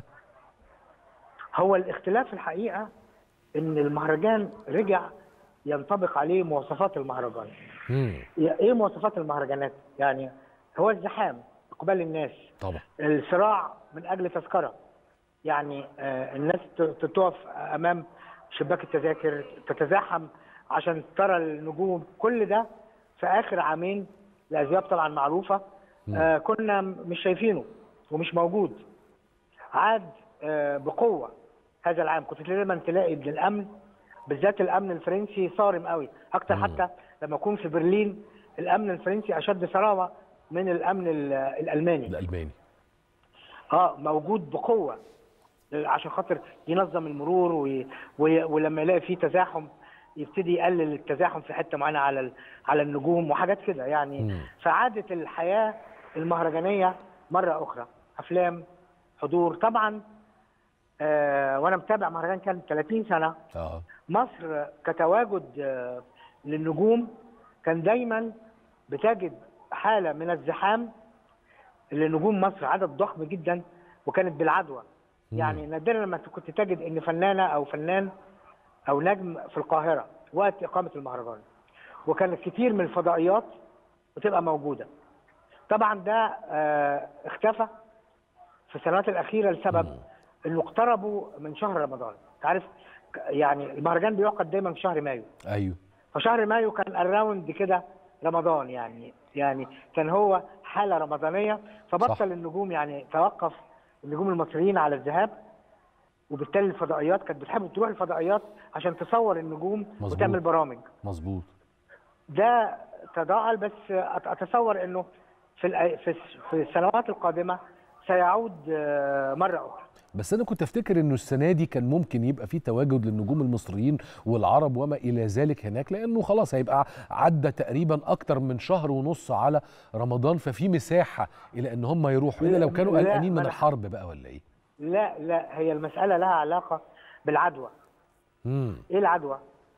هو الاختلاف الحقيقه ان المهرجان رجع ينطبق عليه مواصفات المهرجان امم ايه مواصفات المهرجانات يعني هو الزحام اقبال الناس طبعا الصراع من اجل تذكره يعني آه، الناس ت- ت- تقف امام شباك التذاكر تتزاحم عشان ترى النجوم كل ده في اخر عامين لاسباب طبعا معروفه آه، كنا م- مش شايفينه ومش موجود عاد آه، بقوه هذا العام كنت دايما تلاقي ان الامن بالذات الامن الفرنسي صارم قوي اكتر حتى لما اكون في برلين الامن الفرنسي اشد صرامه من الامن ال- الالماني الالماني اه موجود بقوه عشان خاطر ينظم المرور وي... وي... ولما يلاقي فيه تزاحم يبتدي يقلل التزاحم في حته معينه على ال... على النجوم وحاجات كده يعني مم. فعادت الحياه المهرجانيه مره اخرى افلام حضور طبعا آه وانا متابع مهرجان كان 30 سنه اه مصر كتواجد آه، للنجوم كان دايما بتجد حاله من الزحام لنجوم مصر عدد ضخم جدا وكانت بالعدوى يعني نادرا لما كنت تجد ان فنانه او فنان او نجم في القاهره وقت اقامه المهرجان وكانت كتير من الفضائيات بتبقى موجوده طبعا ده آه، اختفى في السنوات الاخيره لسبب انه اقتربوا من شهر رمضان انت عارف ك- يعني المهرجان بيعقد دايما في شهر مايو ايوه فشهر مايو كان الراوند كده رمضان يعني يعني كان هو حاله رمضانيه فبطل صح. النجوم يعني توقف النجوم المصريين على الذهاب وبالتالي الفضائيات كانت بتحب تروح الفضائيات عشان تصور النجوم مظبوط. وتعمل برامج مظبوط ده تضاءل بس أت- اتصور انه في الأي- في الس- في السنوات القادمه سيعود آه، مره اخرى بس انا كنت افتكر انه السنه دي كان ممكن يبقى في تواجد للنجوم المصريين والعرب وما الى ذلك هناك لانه خلاص هيبقى عدى تقريبا اكتر من شهر ونص على رمضان ففي مساحه الى ان هم يروحوا الا لو كانوا لا، قلقانين ما من أنا- الحرب بقى ولا ايه لا لا هي المساله لها علاقه بالعدوى امم ايه العدوى؟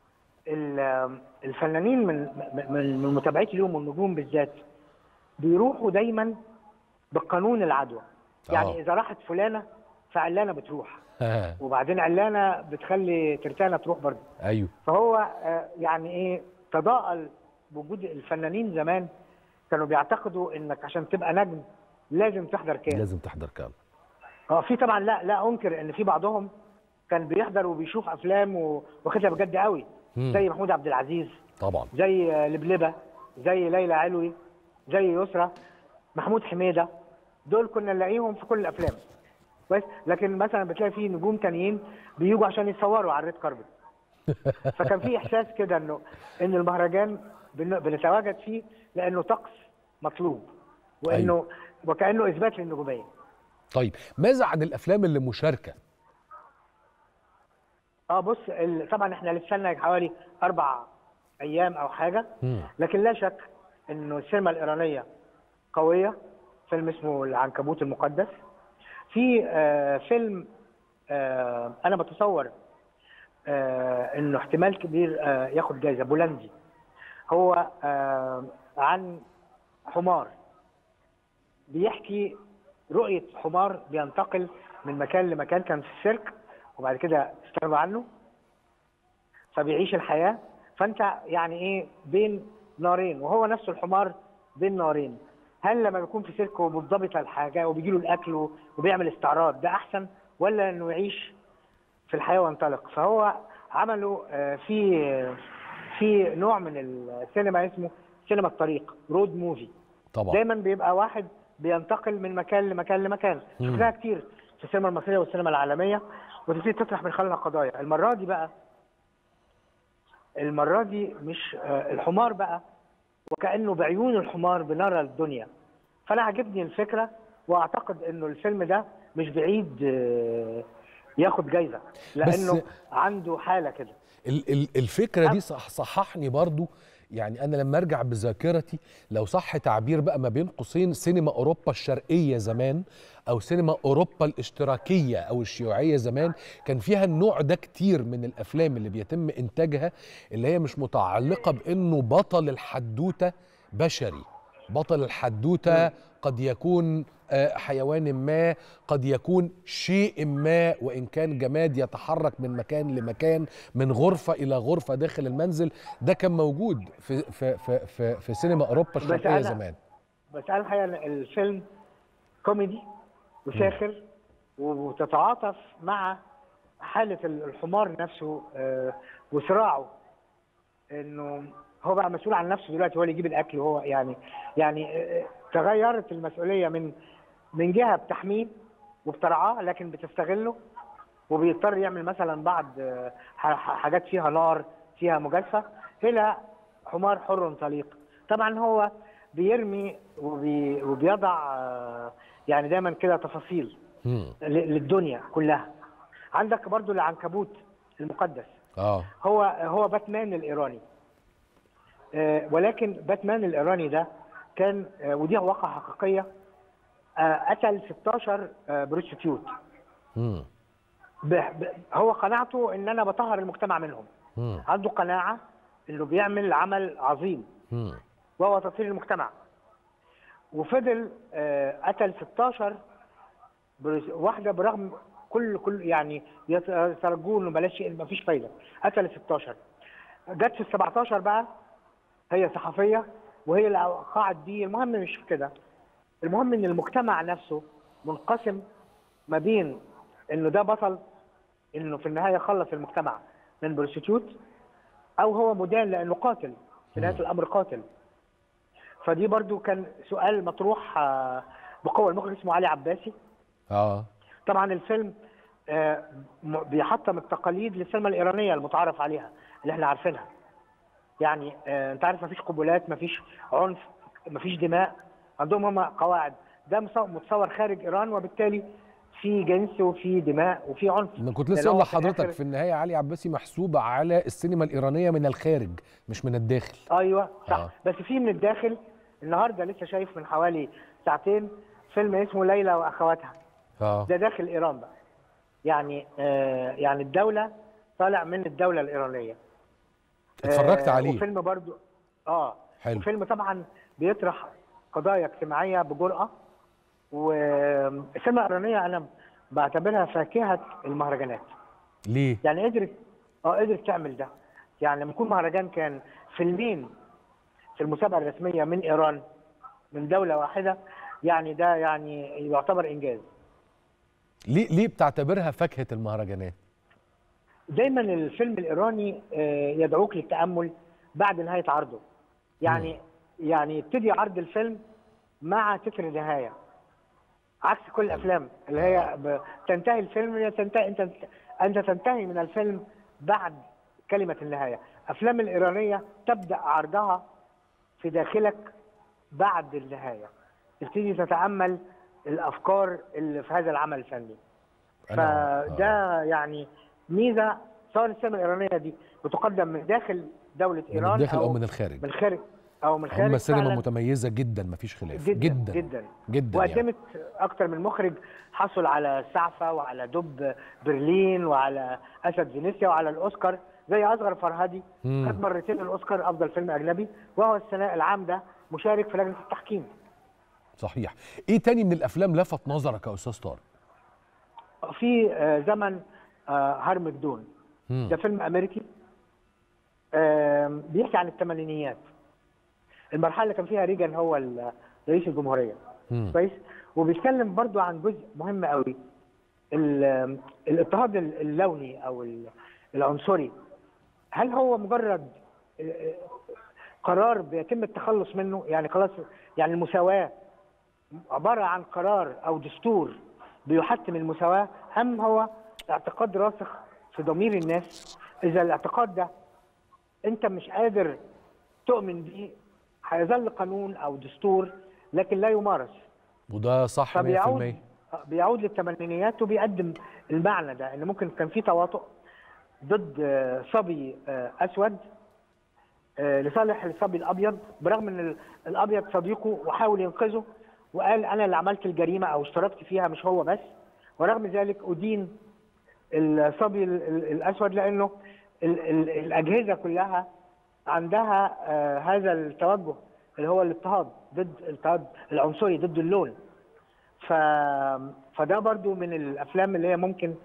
ال- الفنانين من من من متابعتي لهم والنجوم بالذات بيروحوا دايما بقانون العدوى يعني آه. اذا راحت فلانه فعلانه بتروح وبعدين علانه بتخلي ترتانه تروح برضه ايوه فهو آه، يعني ايه تضاءل وجود الفنانين زمان كانوا بيعتقدوا انك عشان تبقى نجم لازم تحضر كام لازم تحضر كام اه في طبعا لا لا انكر ان في بعضهم كان بيحضر وبيشوف افلام و- واخدها بجد قوي مم. زي محمود عبد العزيز طبعا زي آه، لبلبه زي ليلى علوي زي يسرى محمود حميده دول كنا نلاقيهم في كل الافلام كويس لكن مثلا بتلاقي في نجوم تانيين بيجوا عشان يتصوروا على الريد كاربت فكان في احساس كده انه ان المهرجان بن- بنتواجد فيه لانه طقس مطلوب وانه أيوة. وكانه اثبات للنجوميه طيب ماذا عن الافلام اللي مشاركه اه بص ال- طبعا احنا لسه لنا حوالي اربع ايام او حاجه مم. لكن لا شك انه السينما الايرانيه قويه فيلم اسمه العنكبوت المقدس في آه فيلم آه انا بتصور آه انه احتمال كبير آه ياخد جائزه بولندي هو آه عن حمار بيحكي رؤيه حمار بينتقل من مكان لمكان كان في السيرك وبعد كده استغنوا عنه فبيعيش الحياه فانت يعني ايه بين نارين وهو نفسه الحمار بين نارين هل لما بيكون في سيرك ومنضبطه الحاجه وبيجي له الاكل وبيعمل استعراض ده احسن ولا انه يعيش في الحياه وينطلق فهو عملوا آه، في في نوع من السينما اسمه سينما الطريق رود موفي طبعا دايما بيبقى واحد بينتقل من مكان لمكان لمكان مم. شفناها كتير في السينما المصريه والسينما العالميه وتبتدي تطرح من خلالها قضايا المره دي بقى المره دي مش آه، الحمار بقى وكانه بعيون الحمار بنرى الدنيا فانا عجبني الفكره واعتقد انه الفيلم ده مش بعيد آه، ياخد جايزه لانه بس- عنده حاله كده ال- ال- الفكره دي صح صححني برضو يعني انا لما ارجع بذاكرتي لو صح تعبير بقى ما بين قوسين سينما اوروبا الشرقيه زمان او سينما اوروبا الاشتراكيه او الشيوعيه زمان كان فيها النوع ده كتير من الافلام اللي بيتم انتاجها اللي هي مش متعلقه بانه بطل الحدوته بشري بطل الحدوته قد يكون آه، حيوان ما قد يكون شيء ما وان كان جماد يتحرك من مكان لمكان من غرفه الى غرفه داخل المنزل ده كان موجود في في في في, في سينما اوروبا الشرقيه أنا- زمان بس انا الحقيقه الفيلم كوميدي وساخر وتتعاطف مع حاله الحمار نفسه آه، وصراعه انه هو بقى مسؤول عن نفسه دلوقتي هو اللي يجيب الاكل وهو يعني يعني آه، تغيرت المسؤوليه من من جهه بتحميه وبترعاه لكن بتستغله وبيضطر يعمل مثلا بعض آه، ح- ح- حاجات فيها نار فيها مجازفه الى حمار حر طليق طبعا هو بيرمي وبي وبيضع آه، يعني دايما كده تفاصيل مم. ل- للدنيا كلها عندك برضو العنكبوت المقدس اه هو هو باتمان الايراني آه، ولكن باتمان الايراني ده كان آه، ودي واقعه حقيقيه آه، قتل 16 آه، بروستيوت مم. ب- ب- هو قناعته ان انا بطهر المجتمع منهم مم. عنده قناعه انه بيعمل عمل عظيم مم. وهو تطهير المجتمع وفضل آه، قتل 16 برز- واحده برغم كل كل يعني يت- يترجوه انه بلاش ما فيش فايده قتل 16 جت في ال 17 بقى هي صحفيه وهي اللي وقعت دي المهم مش في كده المهم ان المجتمع نفسه منقسم ما بين انه ده بطل انه في النهايه خلص المجتمع من بروستيوت او هو مدان لانه قاتل في نهايه الامر قاتل فدي برضو كان سؤال مطروح آه، بقوه المخرج اسمه علي عباسي اه طبعا الفيلم آه، م- بيحطم التقاليد للسينما الايرانيه المتعارف عليها اللي احنا عارفينها يعني آه، انت عارف مفيش قبلات مفيش عنف مفيش دماء عندهم هم قواعد ده مص- متصور خارج ايران وبالتالي في جنس وفي دماء وفي عنف انا كنت لأن لسه اقول هو في لحضرتك الآخر- في النهايه علي عباسي محسوب على السينما الايرانيه من الخارج مش من الداخل ايوه صح آه. آه. بس في من الداخل النهارده لسه شايف من حوالي ساعتين فيلم اسمه ليلى واخواتها اه ده داخل ايران بقى يعني آه يعني الدوله طالع من الدوله الايرانيه اتفرجت آه عليه وفيلم برضو اه حلو. وفيلم طبعا بيطرح قضايا اجتماعيه بجرأه والسينما الايرانيه انا بعتبرها فاكهه المهرجانات ليه يعني قدرت اه قدرت تعمل ده يعني لما يكون مهرجان كان فيلمين في المسابقه الرسميه من ايران من دوله واحده يعني ده يعني يعتبر انجاز ليه ليه بتعتبرها فاكهه المهرجانات دايما الفيلم الايراني آه، يدعوك للتامل بعد نهايه عرضه يعني يعني يبتدي عرض الفيلم مع تتر النهايه عكس كل الافلام اللي هي ب- تنتهي الفيلم هي تنتهي انت انت تنتهي من الفيلم بعد كلمه النهايه افلام الايرانيه تبدا عرضها في داخلك بعد النهايه تبتدي تتامل الافكار اللي في هذا العمل الفني أنا- فده يعني ميزه سواء السينما الايرانيه دي بتقدم من داخل دوله من ايران الداخل او او من الخارج من الخارج او من خارج هم سينما فعلاً متميزه جدا مفيش خلاف جدا جدا جدا, جدا يعني. وقدمت اكتر من مخرج حصل على سعفه وعلى دب برلين وعلى اسد فينيسيا وعلى الاوسكار زي اصغر فرهادي مم. خد مرتين الاوسكار افضل فيلم اجنبي وهو السنه العام ده مشارك في لجنه التحكيم صحيح ايه تاني من الافلام لفت نظرك يا استاذ طارق في آه، زمن آه، هارمجدون مم. ده فيلم امريكي آم، بيحكي عن الثمانينيات المرحله اللي كان فيها ريجن هو ال- رئيس الجمهوريه مم. كويس وبيتكلم برضو عن جزء مهم قوي ال- الاضطهاد اللوني او ال- العنصري هل هو مجرد آه، قرار بيتم التخلص منه يعني خلاص يعني المساواه عباره عن قرار او دستور بيحتم المساواه ام هو اعتقاد راسخ في ضمير الناس اذا الاعتقاد ده انت مش قادر تؤمن بيه هيظل قانون او دستور لكن لا يمارس وده صح 100% فبيعود بيعود للثمانينيات وبيقدم المعنى ده ان ممكن كان في تواطؤ ضد آه، صبي آه، اسود آه، لصالح الصبي الابيض برغم ان ال- الابيض صديقه وحاول ينقذه وقال انا اللي عملت الجريمه او اشتركت فيها مش هو بس ورغم ذلك ادين الصبي ال- ال- الاسود لانه ال- ال- الاجهزه كلها عندها آه، هذا التوجه اللي هو الاضطهاد ضد الاضطهاد العنصري ضد اللون ف... فده برضو من الافلام اللي هي ممكن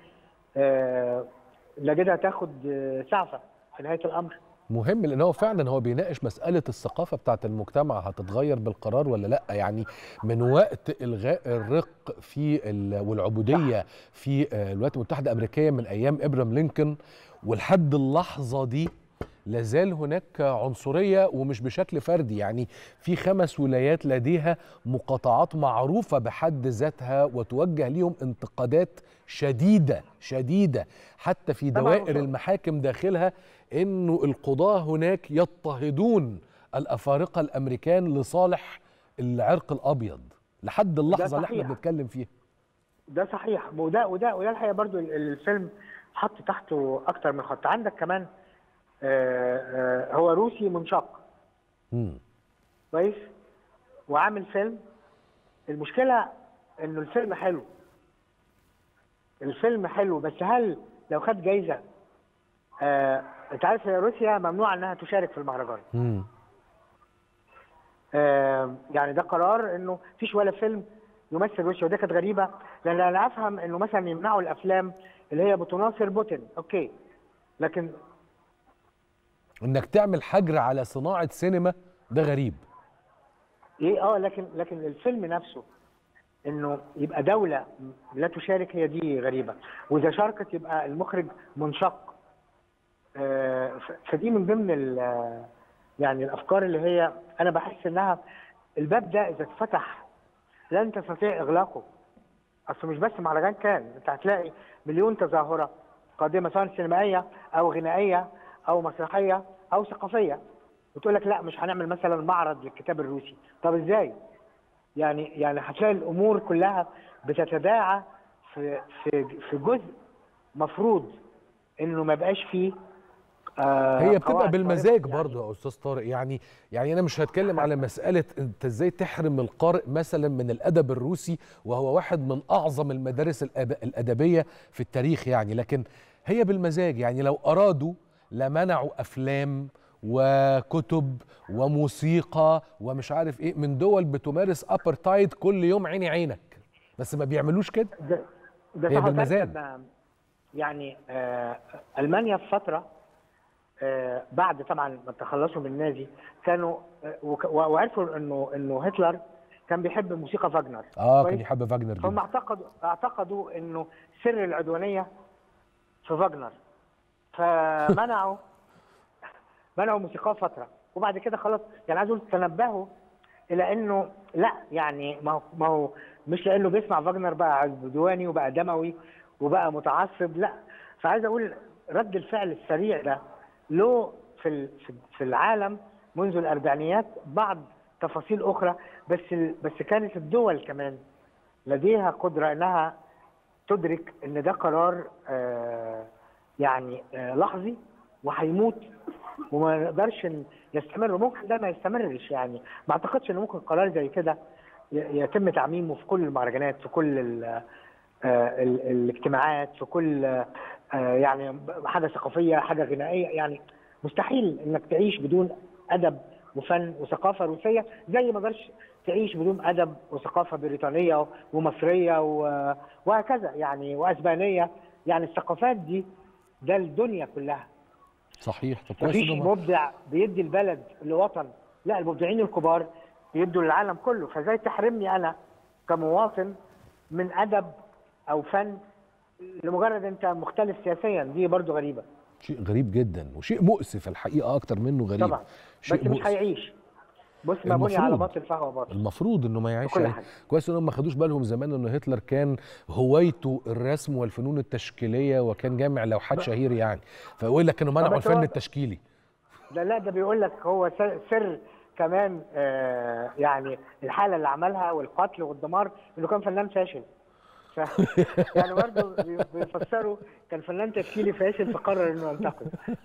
آه، نجدها تاخد آه، سعفه في نهايه الامر مهم لان هو فعلا هو بيناقش مساله الثقافه بتاعت المجتمع هتتغير بالقرار ولا لا يعني من وقت الغاء الرق في ال- والعبوديه في آه، الولايات المتحده الامريكيه من ايام ابراهام لينكولن ولحد اللحظه دي لازال هناك عنصريه ومش بشكل فردي يعني في خمس ولايات لديها مقاطعات معروفه بحد ذاتها وتوجه ليهم انتقادات شديده شديده حتى في طبعاً دوائر وصل. المحاكم داخلها انه القضاه هناك يضطهدون الافارقه الامريكان لصالح العرق الابيض لحد اللحظه اللي احنا صحيح. بنتكلم فيها ده صحيح وده وده وده الحقيقه برضو ال- الفيلم حط تحته اكتر من خط عندك كمان آه، آه، هو روسي منشق مم. كويس وعامل فيلم المشكله انه الفيلم حلو الفيلم حلو بس هل لو خد جايزه آه، انت عارف هي روسيا ممنوع انها تشارك في المهرجان مم. آه، يعني ده قرار انه مفيش ولا فيلم يمثل روسيا وده كانت غريبه لان انا افهم انه مثلا يمنعوا الافلام اللي هي بتناصر بوتين اوكي لكن انك تعمل حجر على صناعه سينما ده غريب ايه اه لكن لكن الفيلم نفسه انه يبقى دوله لا تشارك هي دي غريبه واذا شاركت يبقى المخرج منشق آه، ف- فدي من ضمن ال- يعني الافكار اللي هي انا بحس انها الباب ده اذا اتفتح لن تستطيع اغلاقه اصل مش بس مهرجان كان انت هتلاقي مليون تظاهره قادمه سواء سينمائيه او غنائيه او مسرحيه او ثقافيه وتقول لك لا مش هنعمل مثلا معرض للكتاب الروسي طب ازاي يعني يعني هتلاقي الامور كلها بتتداعى في في في جزء مفروض انه ما بقاش فيه آه هي بتبقى قواعد بالمزاج صارمة. برضه يا استاذ طارق يعني يعني انا مش هتكلم على مساله انت ازاي تحرم القارئ مثلا من الادب الروسي وهو واحد من اعظم المدارس الأب- الادبيه في التاريخ يعني لكن هي بالمزاج يعني لو ارادوا لمنعوا افلام وكتب وموسيقى ومش عارف ايه من دول بتمارس ابرتايد كل يوم عيني عينك بس ما بيعملوش كده ده ده هي صح بالمزاج. لما يعني آه المانيا في فتره آه بعد طبعا ما تخلصوا من النازي كانوا آه وك- وعرفوا انه انه هتلر كان بيحب موسيقى فاجنر اه كويس؟ كان يحب فاجنر هم جدا اعتقدوا اعتقدوا انه سر العدوانيه في فاجنر فمنعوا منعوا موسيقاه فتره وبعد كده خلاص يعني عايز اقول تنبهوا الى انه لا يعني ما هو ما هو مش لانه بيسمع فاجنر بقى عدواني وبقى دموي وبقى متعصب لا فعايز اقول رد الفعل السريع ده له في ال- في- في العالم منذ الاربعينيات بعض تفاصيل اخرى بس ال- بس كانت الدول كمان لديها قدره انها تدرك ان ده قرار آه، يعني آه، لحظي وهيموت وما نقدرش ن- يستمر ممكن ده ما يستمرش يعني ما اعتقدش ان ممكن قرار زي كده ي- يتم تعميمه في كل المهرجانات في كل ال آه، ال- الاجتماعات في كل آه، يعني حاجه ثقافيه حاجه غنائيه يعني مستحيل انك تعيش بدون ادب وفن وثقافه روسيه زي ما قدرش تعيش بدون ادب وثقافه بريطانيه ومصريه و- وهكذا يعني واسبانيه يعني الثقافات دي ده الدنيا كلها صحيح طب كويس مفيش إن هم- مبدع بيدي البلد لوطن لا المبدعين الكبار بيدوا للعالم كله فازاي تحرمني انا كمواطن من ادب او فن لمجرد انت مختلف سياسيا دي برضو غريبه شيء غريب جدا وشيء مؤسف الحقيقه اكتر منه غريب طبعا شيء بس مش مؤسف. هيعيش بص ما بني على المفروض. باطل فهو باطل المفروض انه ما يعيش بكل عليه. حاجة. كويس انهم ما خدوش بالهم زمان انه هتلر كان هوايته الرسم والفنون التشكيليه وكان جامع لوحات شهير يعني فيقول لك انه منعوا بس هو- الفن التشكيلي ده لا ده بيقول لك هو سر, سر كمان آه يعني الحاله اللي عملها والقتل والدمار انه كان فنان فاشل ف يعني برضه بي- بيفسروا كان فنان تشكيلي فاشل فقرر انه ينتقم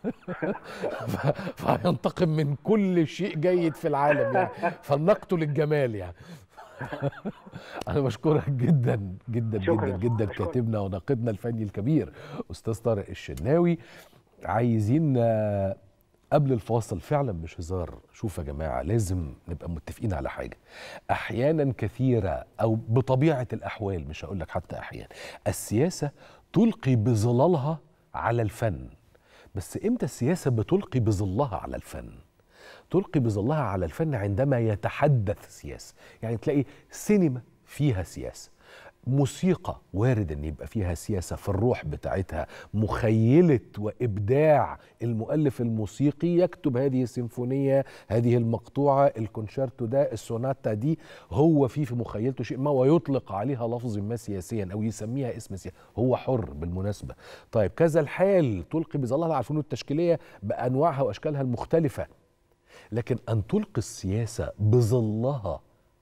ف- فهينتقم من كل شيء جيد في العالم يعني فلنقتل الجمال يعني انا بشكرك جدا جدا شكراً. جدا جدا أشكرك. كاتبنا وناقدنا الفني الكبير استاذ طارق الشناوي عايزين آه، قبل الفاصل فعلا مش هزار شوف يا جماعه لازم نبقى متفقين على حاجه احيانا كثيره او بطبيعه الاحوال مش هقول لك حتى احيانا السياسه تلقي بظلالها على الفن بس امتى السياسه بتلقي بظلها على الفن تلقي بظلها على الفن عندما يتحدث سياسه يعني تلاقي سينما فيها سياسه موسيقى وارد ان يبقى فيها سياسه في الروح بتاعتها مخيله وابداع المؤلف الموسيقي يكتب هذه السيمفونيه هذه المقطوعه الكونشيرتو ده السوناتا دي هو في في مخيلته شيء ما ويطلق عليها لفظ ما سياسيا او يسميها اسم سياسي هو حر بالمناسبه طيب كذا الحال تلقي بظلها على الفنون التشكيليه بانواعها واشكالها المختلفه لكن ان تلقي السياسه بظلها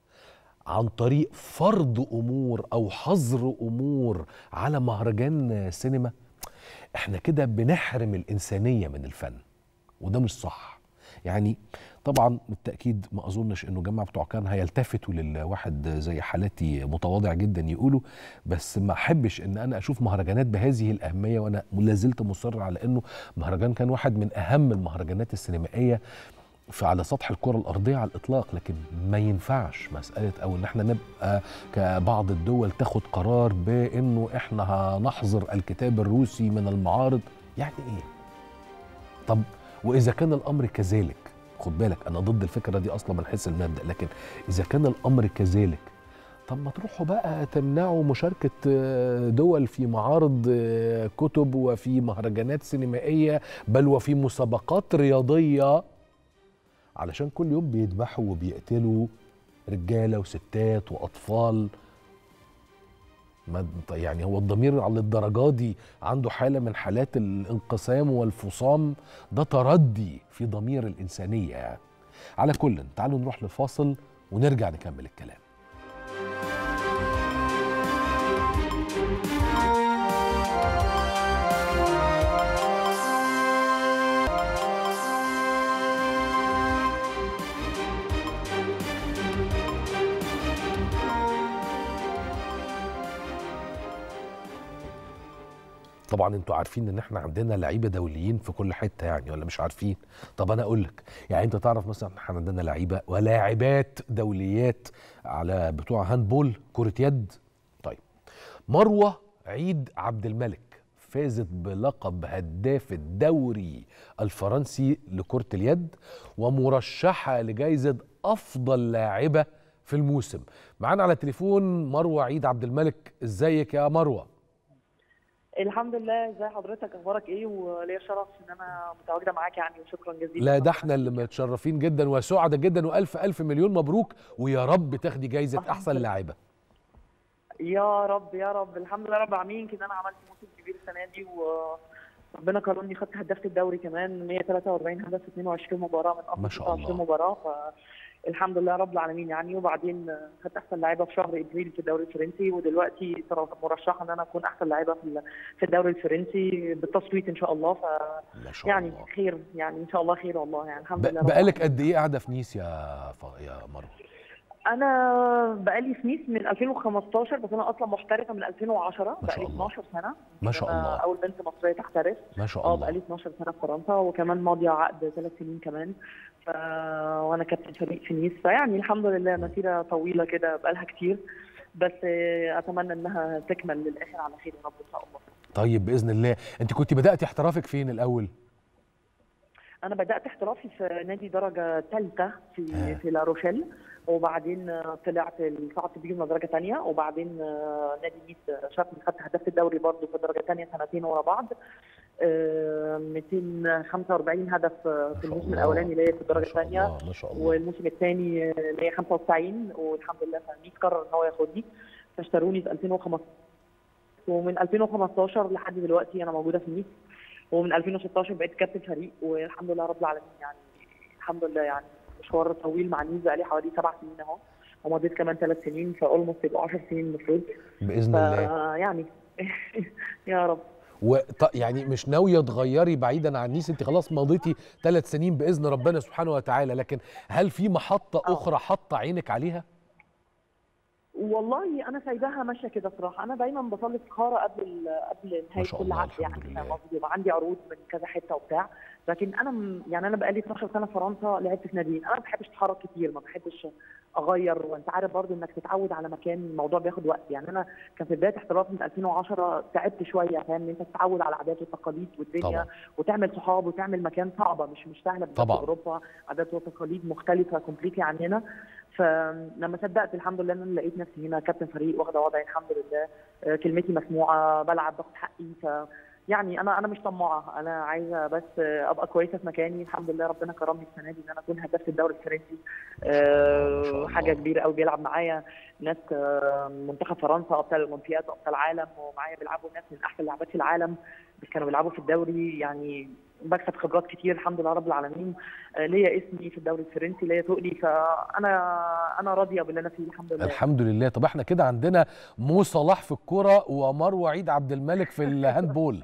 عن طريق فرض امور او حظر امور على مهرجان سينما احنا كده بنحرم الانسانيه من الفن وده مش صح يعني طبعا بالتاكيد ما اظنش انه جماعه بتوع كان هيلتفتوا للواحد زي حالتي متواضع جدا يقولوا بس ما احبش ان انا اشوف مهرجانات بهذه الاهميه وانا لازلت مصر على انه مهرجان كان واحد من اهم المهرجانات السينمائيه في على سطح الكرة الأرضية على الإطلاق لكن ما ينفعش مسألة أو إن إحنا نبقى كبعض الدول تاخد قرار بإنه إحنا هنحظر الكتاب الروسي من المعارض يعني إيه؟ طب وإذا كان الأمر كذلك خد بالك أنا ضد الفكرة دي أصلا من حيث المبدأ لكن إذا كان الأمر كذلك طب ما تروحوا بقى تمنعوا مشاركة آه، دول في معارض آه، كتب وفي مهرجانات سينمائية بل وفي مسابقات رياضية علشان كل يوم بيذبحوا وبيقتلوا رجاله وستات واطفال ما يعني هو الضمير على الدرجه دي عنده حاله من حالات الانقسام والفصام ده تردي في ضمير الانسانيه يعني على كل تعالوا نروح للفاصل ونرجع نكمل الكلام طبعا انتوا عارفين ان احنا عندنا لعيبه دوليين في كل حته يعني ولا مش عارفين طب انا اقول لك يعني انت تعرف مثلا احنا عندنا لعيبه ولاعبات دوليات على بتوع هاندبول كره يد طيب مروه عيد عبد الملك فازت بلقب هداف الدوري الفرنسي لكرة اليد ومرشحة لجائزة أفضل لاعبة في الموسم معانا على التليفون مروة عيد عبد الملك ازيك يا مروة الحمد لله ازي حضرتك اخبارك ايه وليا شرف ان انا متواجده معاك يعني وشكرا جزيلا لا ده احنا اللي متشرفين جدا وسعداء جدا والف الف مليون مبروك ويا رب تاخدي جايزه الحمد احسن لله. لاعبه يا رب يا رب الحمد لله رب العالمين كده انا عملت موسم كبير السنه دي وربنا كرمني خدت هدافه الدوري كمان 143 هدف في 22 مباراه من ما اصل شاء 29 الله. مباراه فالحمد لله رب العالمين يعني وبعدين خدت احسن لاعبه في شهر ابريل في الدوري الفرنسي ودلوقتي ترى مرشحه ان انا اكون احسن لاعبه في ال- في الدوري الفرنسي بالتصويت ان شاء الله ف ما شاء يعني الله خير يعني ان شاء الله خير والله يعني الحمد ب- لله رب بقالك العالمين. قد ايه قاعده في نيس يا ف... يا مروه انا بقالي في نيس من 2015 بس انا اصلا محترفه من 2010 ما شاء بقالي الله. 12 سنه ما شاء أنا الله اول بنت مصريه تحترف ما شاء اه الله بقالي 12 سنه في فرنسا وكمان ماضيه عقد ثلاث سنين كمان ف... وانا كابتن فريق في نيس فيعني الحمد لله مسيره طويله كده بقالها كتير بس آه، اتمنى انها تكمل للاخر على خير يا رب ان شاء الله طيب باذن الله انت كنت بداتي احترافك فين الاول انا بدات احترافي في نادي درجه ثالثه في آه. في لاروشيل وبعدين آه، طلعت صعدت بيهم لدرجه ثانيه وبعدين آه، نادي نيس آه، شافني خدت هداف الدوري برضه في درجه ثانيه سنتين ورا بعض آه، 245 هدف آه، في ما شاء الموسم الله. الاولاني ليا في الدرجه ما شاء الثانيه الله ما شاء الله والموسم الثاني آه، ليا 95 والحمد لله فنيس قرر ان هو ياخدني فاشتروني في 2015 ومن 2015 لحد دلوقتي انا موجوده في نيس ومن 2016 بقيت كابتن فريق والحمد لله رب العالمين يعني الحمد لله يعني مشوار طويل مع نيس بقالي حوالي سبع سنين اهو ومضيت كمان ثلاث سنين فاولموست يبقوا 10 سنين المفروض باذن الله فيعني يا رب وط... يعني مش ناويه تغيري بعيدا عن نيس انت خلاص مضيتي ثلاث سنين باذن ربنا سبحانه وتعالى لكن هل في محطه آه. اخرى حاطه عينك عليها والله انا سايباها ماشيه كده صراحه انا دايما بصلي استخاره قبل ال- قبل نهايه شاء كل الله، عقد الحمد يعني لله. فاهم قصدي يبقى عندي عروض من كذا حته وبتاع لكن انا م- يعني انا بقالي 12 سنه في فرنسا لعبت في ناديين انا ما بحبش اتحرك كتير ما بحبش اغير وانت عارف برضو انك تتعود على مكان الموضوع بياخد وقت يعني انا كان في بدايه احترافي من 2010 تعبت شويه فاهم ان انت تتعود على العادات والتقاليد والدنيا طبعا. وتعمل صحاب وتعمل مكان صعبه مش مش سهله بالذات طبعا. في اوروبا عادات وتقاليد مختلفه كومبليتلي عن هنا فلما صدقت الحمد لله ان انا لقيت نفسي هنا كابتن فريق واخده وضعي الحمد لله آه، كلمتي مسموعه بلعب باخد حقي ف يعني انا انا مش طماعه انا عايزه بس آه، ابقى كويسه في مكاني الحمد لله ربنا كرمني السنه دي ان انا اكون هداف الدوري الفرنسي ما شاء الله. آه، حاجه كبيره قوي بيلعب معايا ناس آه، منتخب فرنسا ابطال الاولمبياد وابطال العالم ومعايا بيلعبوا ناس من احسن اللاعبات في العالم بس كانوا بيلعبوا في الدوري يعني بكسب خبرات كتير الحمد لله رب العالمين آه، ليا اسمي في الدوري الفرنسي ليا تقلي فانا انا راضيه باللي انا فيه الحمد لله الحمد لله طب احنا كده عندنا مو صلاح في الكرة ومروه عيد عبد الملك في الهاندبول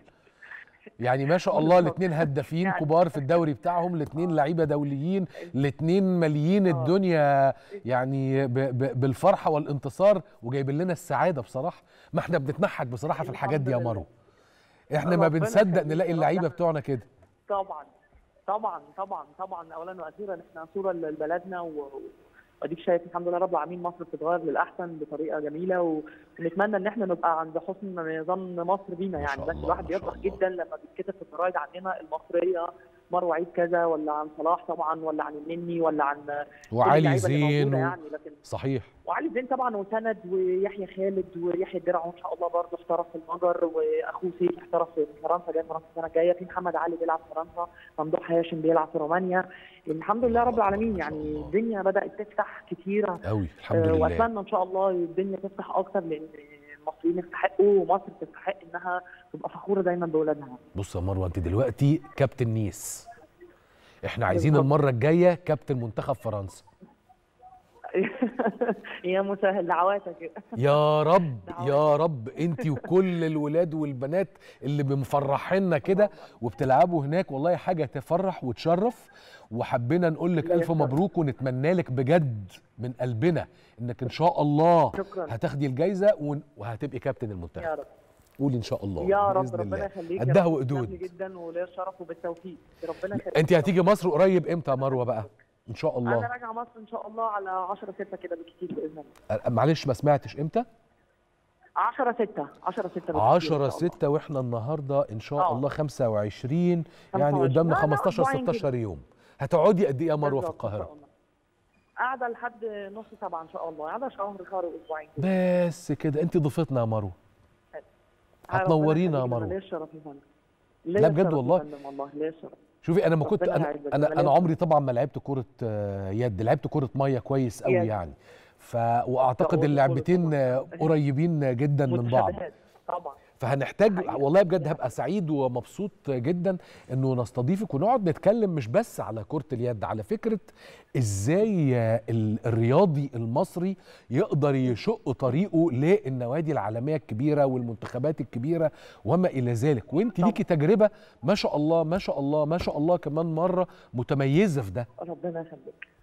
يعني ما شاء الله الاثنين هدافين يعني. كبار في الدوري بتاعهم الاثنين لعيبه دوليين الاثنين ماليين الدنيا يعني ب ب بالفرحه والانتصار وجايبين لنا السعاده بصراحه ما احنا بنتمحك بصراحه في الحاجات دي يا الحمد لله. مرو احنا ما ربنا بنصدق يخليك نلاقي يا رب. اللعيبه احنا- بتوعنا كده طبعا طبعا طبعا طبعا اولا واخيرا احنا صوره لبلدنا و... واديك شايف الحمد لله رب العالمين مصر بتتغير للاحسن بطريقه جميله و- ونتمنى ان احنا نبقى عند حسن ظن مصر بينا ما يعني شاء بس الله، الواحد ما شاء بيفرح الله. جدا لما بيتكتب في الجرايد عننا المصريه مروه عيد كذا ولا عن صلاح طبعا ولا عن النني ولا عن كل وعلي اللعيبة اللي موجودة زين و... يعني لكن صحيح وعلي زين طبعا وسند ويحيى خالد ويحيى الدرع ان شاء الله برضه احترف في المجر واخوه سيف احترف في فرنسا جاي فرنسا السنه الجايه في محمد علي بيلعب في فرنسا ممدوح هاشم بيلعب في رومانيا الحمد لله رب العالمين ما شاء يعني الله. الدنيا بدات تفتح كتيره قوي الحمد آه، لله واتمنى ان شاء الله الدنيا تفتح اكتر لان المصريين يستحقوا ومصر تستحق انها تبقى فخوره دايما باولادها بص يا مروه انت دلوقتي كابتن نيس احنا عايزين بالظبط. المره الجايه كابتن منتخب فرنسا يا مسهل دعواتك يا رب دعواتك. يا رب انت وكل الولاد والبنات اللي مفرحينا كده وبتلعبوا هناك والله حاجه تفرح وتشرف وحبينا نقول لك الله الف يسلمك. مبروك ونتمنى لك بجد من قلبنا انك ان شاء الله شكراً. هتاخدي الجايزه ون- وهتبقي كابتن يا المنتخب رب قولي ان شاء الله يا رب بإذن ربنا الله. يخليك قدها يا رب وقدود. تسلم لي جدا وليا الشرف وبالتوفيق ربنا يخليك انت يا رب. هتيجي مصر قريب امتى يا مروه بقى ان شاء انا الله راجعه مصر ان شاء الله على 10 6 كده بالكتير باذن الله أه، معلش ما سمعتش امتى 10 6 10 6 10 6 واحنا النهارده ان شاء آه. الله 25 يعني 25. قدامنا لا، لا، 15 أسبوعين 16 يوم هتقعدي قد ايه يا مروه في القاهره قاعده لحد نص سبعة ان شاء الله قاعده شهر شهر واسبوعين كده. بس كده انت ضيفتنا يا مروه ربنا هتنورينا يا يخليك، أنا مروه ليا الشرف يا فندم لا ليا بجد الشرف يا والله. فندم، والله ليا الشرف شوفي انا ما كنت ربنا انا يعزك، انا, أنا أنا ليا عمري طبعا ما لعبت كره آه، يد لعبت كره ميه كويس قوي يد. يعني ف واعتقد كرة اللعبتين طبعاً. آه، قريبين جدا من بعض متشابهات طبعا فهنحتاج حقيقة. والله بجد دي هبقى سعيد ومبسوط جدا انه نستضيفك ونقعد نتكلم مش بس على كرة اليد على فكرة ازاي ال- الرياضي المصري يقدر يشق طريقه للنوادي العالمية الكبيرة والمنتخبات الكبيرة وما الى ذلك وانت طبعا. ليكي تجربة ما شاء الله ما شاء الله ما شاء الله كمان مرة متميزة في ده ربنا يخليك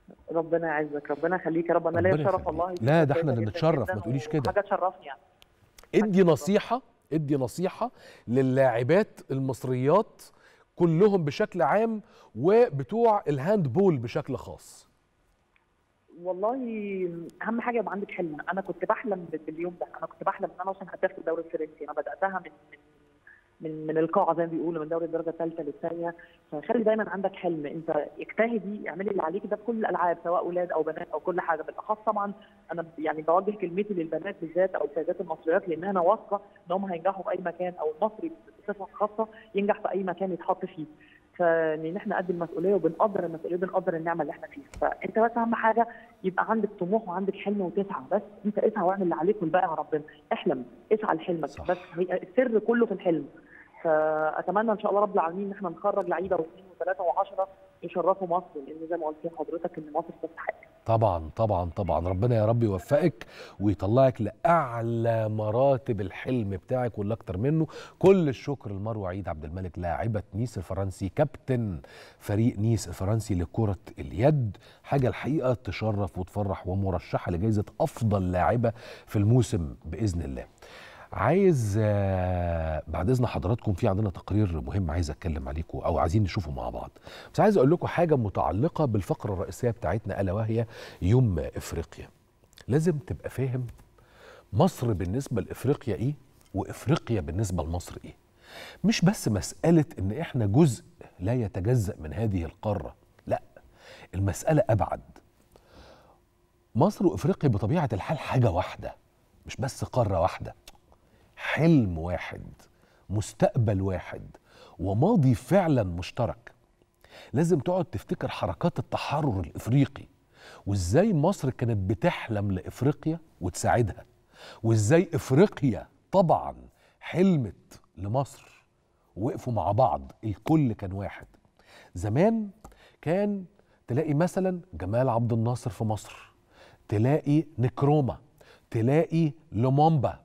ربنا يعزك ربنا يخليك يا رب انا ليا ربنا الشرف يخليك. والله لا، ده احنا جداً اللي جداً نتشرف، جداً ما تقوليش كده. حاجه تشرفني يعني ادي نصيحة ادي نصيحة للاعبات المصريات كلهم بشكل عام وبتوع الهاند بول بشكل خاص والله اهم حاجه يبقى عندك حلم انا كنت بحلم باليوم ده انا كنت بحلم ان انا اوصل هداف في الدوري الفرنسي انا بداتها من من من من القاعه زي ما بيقولوا من دوري الدرجه الثالثه للثانيه فخلي دايما عندك حلم انت اجتهدي اعملي اللي عليك ده في كل الالعاب سواء اولاد او بنات او كل حاجه بالاخص طبعا انا يعني بوجه كلمتي للبنات بالذات او السيدات المصريات لان انا واثقه ان هم هينجحوا في اي مكان او المصري بصفه خاصه ينجح في اي مكان يتحط فيه فان احنا قد المسؤوليه وبنقدر المسؤوليه وبنقدر النعمه اللي احنا فيها فانت بس اهم حاجه يبقى عندك طموح وعندك حلم وتسعى بس انت اسعى واعمل اللي عليك والباقي على ربنا احلم اسعى لحلمك صح. بس هي السر كله في الحلم فاتمنى ان شاء الله رب العالمين ان احنا نخرج لعيبه واثنين وثلاثه وعشره يشرفوا مصر لان زي ما قلت لحضرتك ان مصر تستحق طبعا طبعا طبعا ربنا يا رب يوفقك ويطلعك لاعلى مراتب الحلم بتاعك واللي اكتر منه كل الشكر لمروه عيد عبد الملك لاعبه نيس الفرنسي كابتن فريق نيس الفرنسي لكره اليد حاجه الحقيقه تشرف وتفرح ومرشحه لجائزه افضل لاعبه في الموسم باذن الله عايز آه، بعد اذن حضراتكم في عندنا تقرير مهم عايز اتكلم عليكم او عايزين نشوفه مع بعض بس عايز اقول لكم حاجه متعلقه بالفقره الرئيسيه بتاعتنا الا وهي يوم افريقيا لازم تبقى فاهم مصر بالنسبه لافريقيا ايه وافريقيا بالنسبه لمصر ايه مش بس مساله ان احنا جزء لا يتجزا من هذه القاره لا المساله ابعد مصر وافريقيا بطبيعه الحال حاجه واحده مش بس قاره واحده حلم واحد مستقبل واحد وماضي فعلا مشترك لازم تقعد تفتكر حركات التحرر الافريقي وازاي مصر كانت بتحلم لافريقيا وتساعدها وازاي افريقيا طبعا حلمت لمصر وقفوا مع بعض الكل كان واحد زمان كان تلاقي مثلا جمال عبد الناصر في مصر تلاقي نكروما تلاقي لومومبا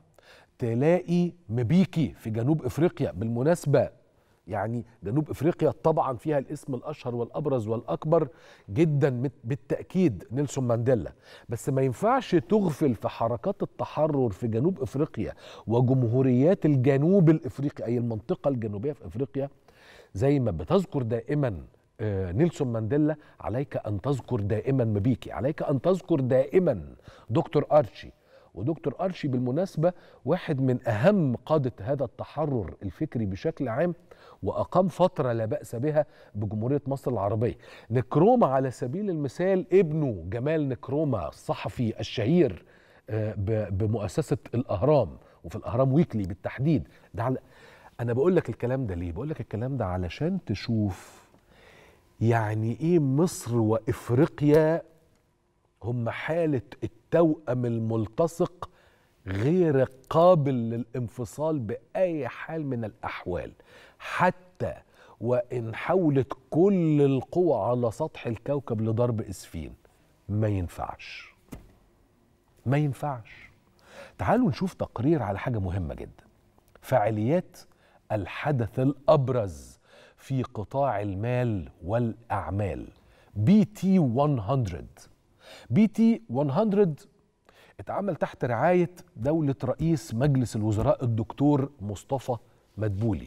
تلاقي مبيكي في جنوب افريقيا بالمناسبه يعني جنوب افريقيا طبعا فيها الاسم الاشهر والابرز والاكبر جدا مت- بالتاكيد نيلسون مانديلا بس ما ينفعش تغفل في حركات التحرر في جنوب افريقيا وجمهوريات الجنوب الافريقي اي المنطقه الجنوبيه في افريقيا زي ما بتذكر دائما آه، نيلسون مانديلا عليك ان تذكر دائما مبيكي عليك ان تذكر دائما دكتور ارشي ودكتور ارشي بالمناسبه واحد من اهم قاده هذا التحرر الفكري بشكل عام واقام فتره لا باس بها بجمهوريه مصر العربيه نكروما على سبيل المثال ابنه جمال نكروما الصحفي الشهير آه، ب- بمؤسسه الاهرام وفي الاهرام ويكلي بالتحديد ده على انا بقول لك الكلام ده ليه بقول لك الكلام ده علشان تشوف يعني ايه مصر وافريقيا هم حاله التوأم الملتصق غير قابل للانفصال باي حال من الاحوال حتى وان حاولت كل القوى على سطح الكوكب لضرب اسفين ما ينفعش ما ينفعش تعالوا نشوف تقرير على حاجه مهمه جدا فعاليات الحدث الابرز في قطاع المال والاعمال بي تي 100 بي تي 100 اتعمل تحت رعايه دوله رئيس مجلس الوزراء الدكتور مصطفى مدبولي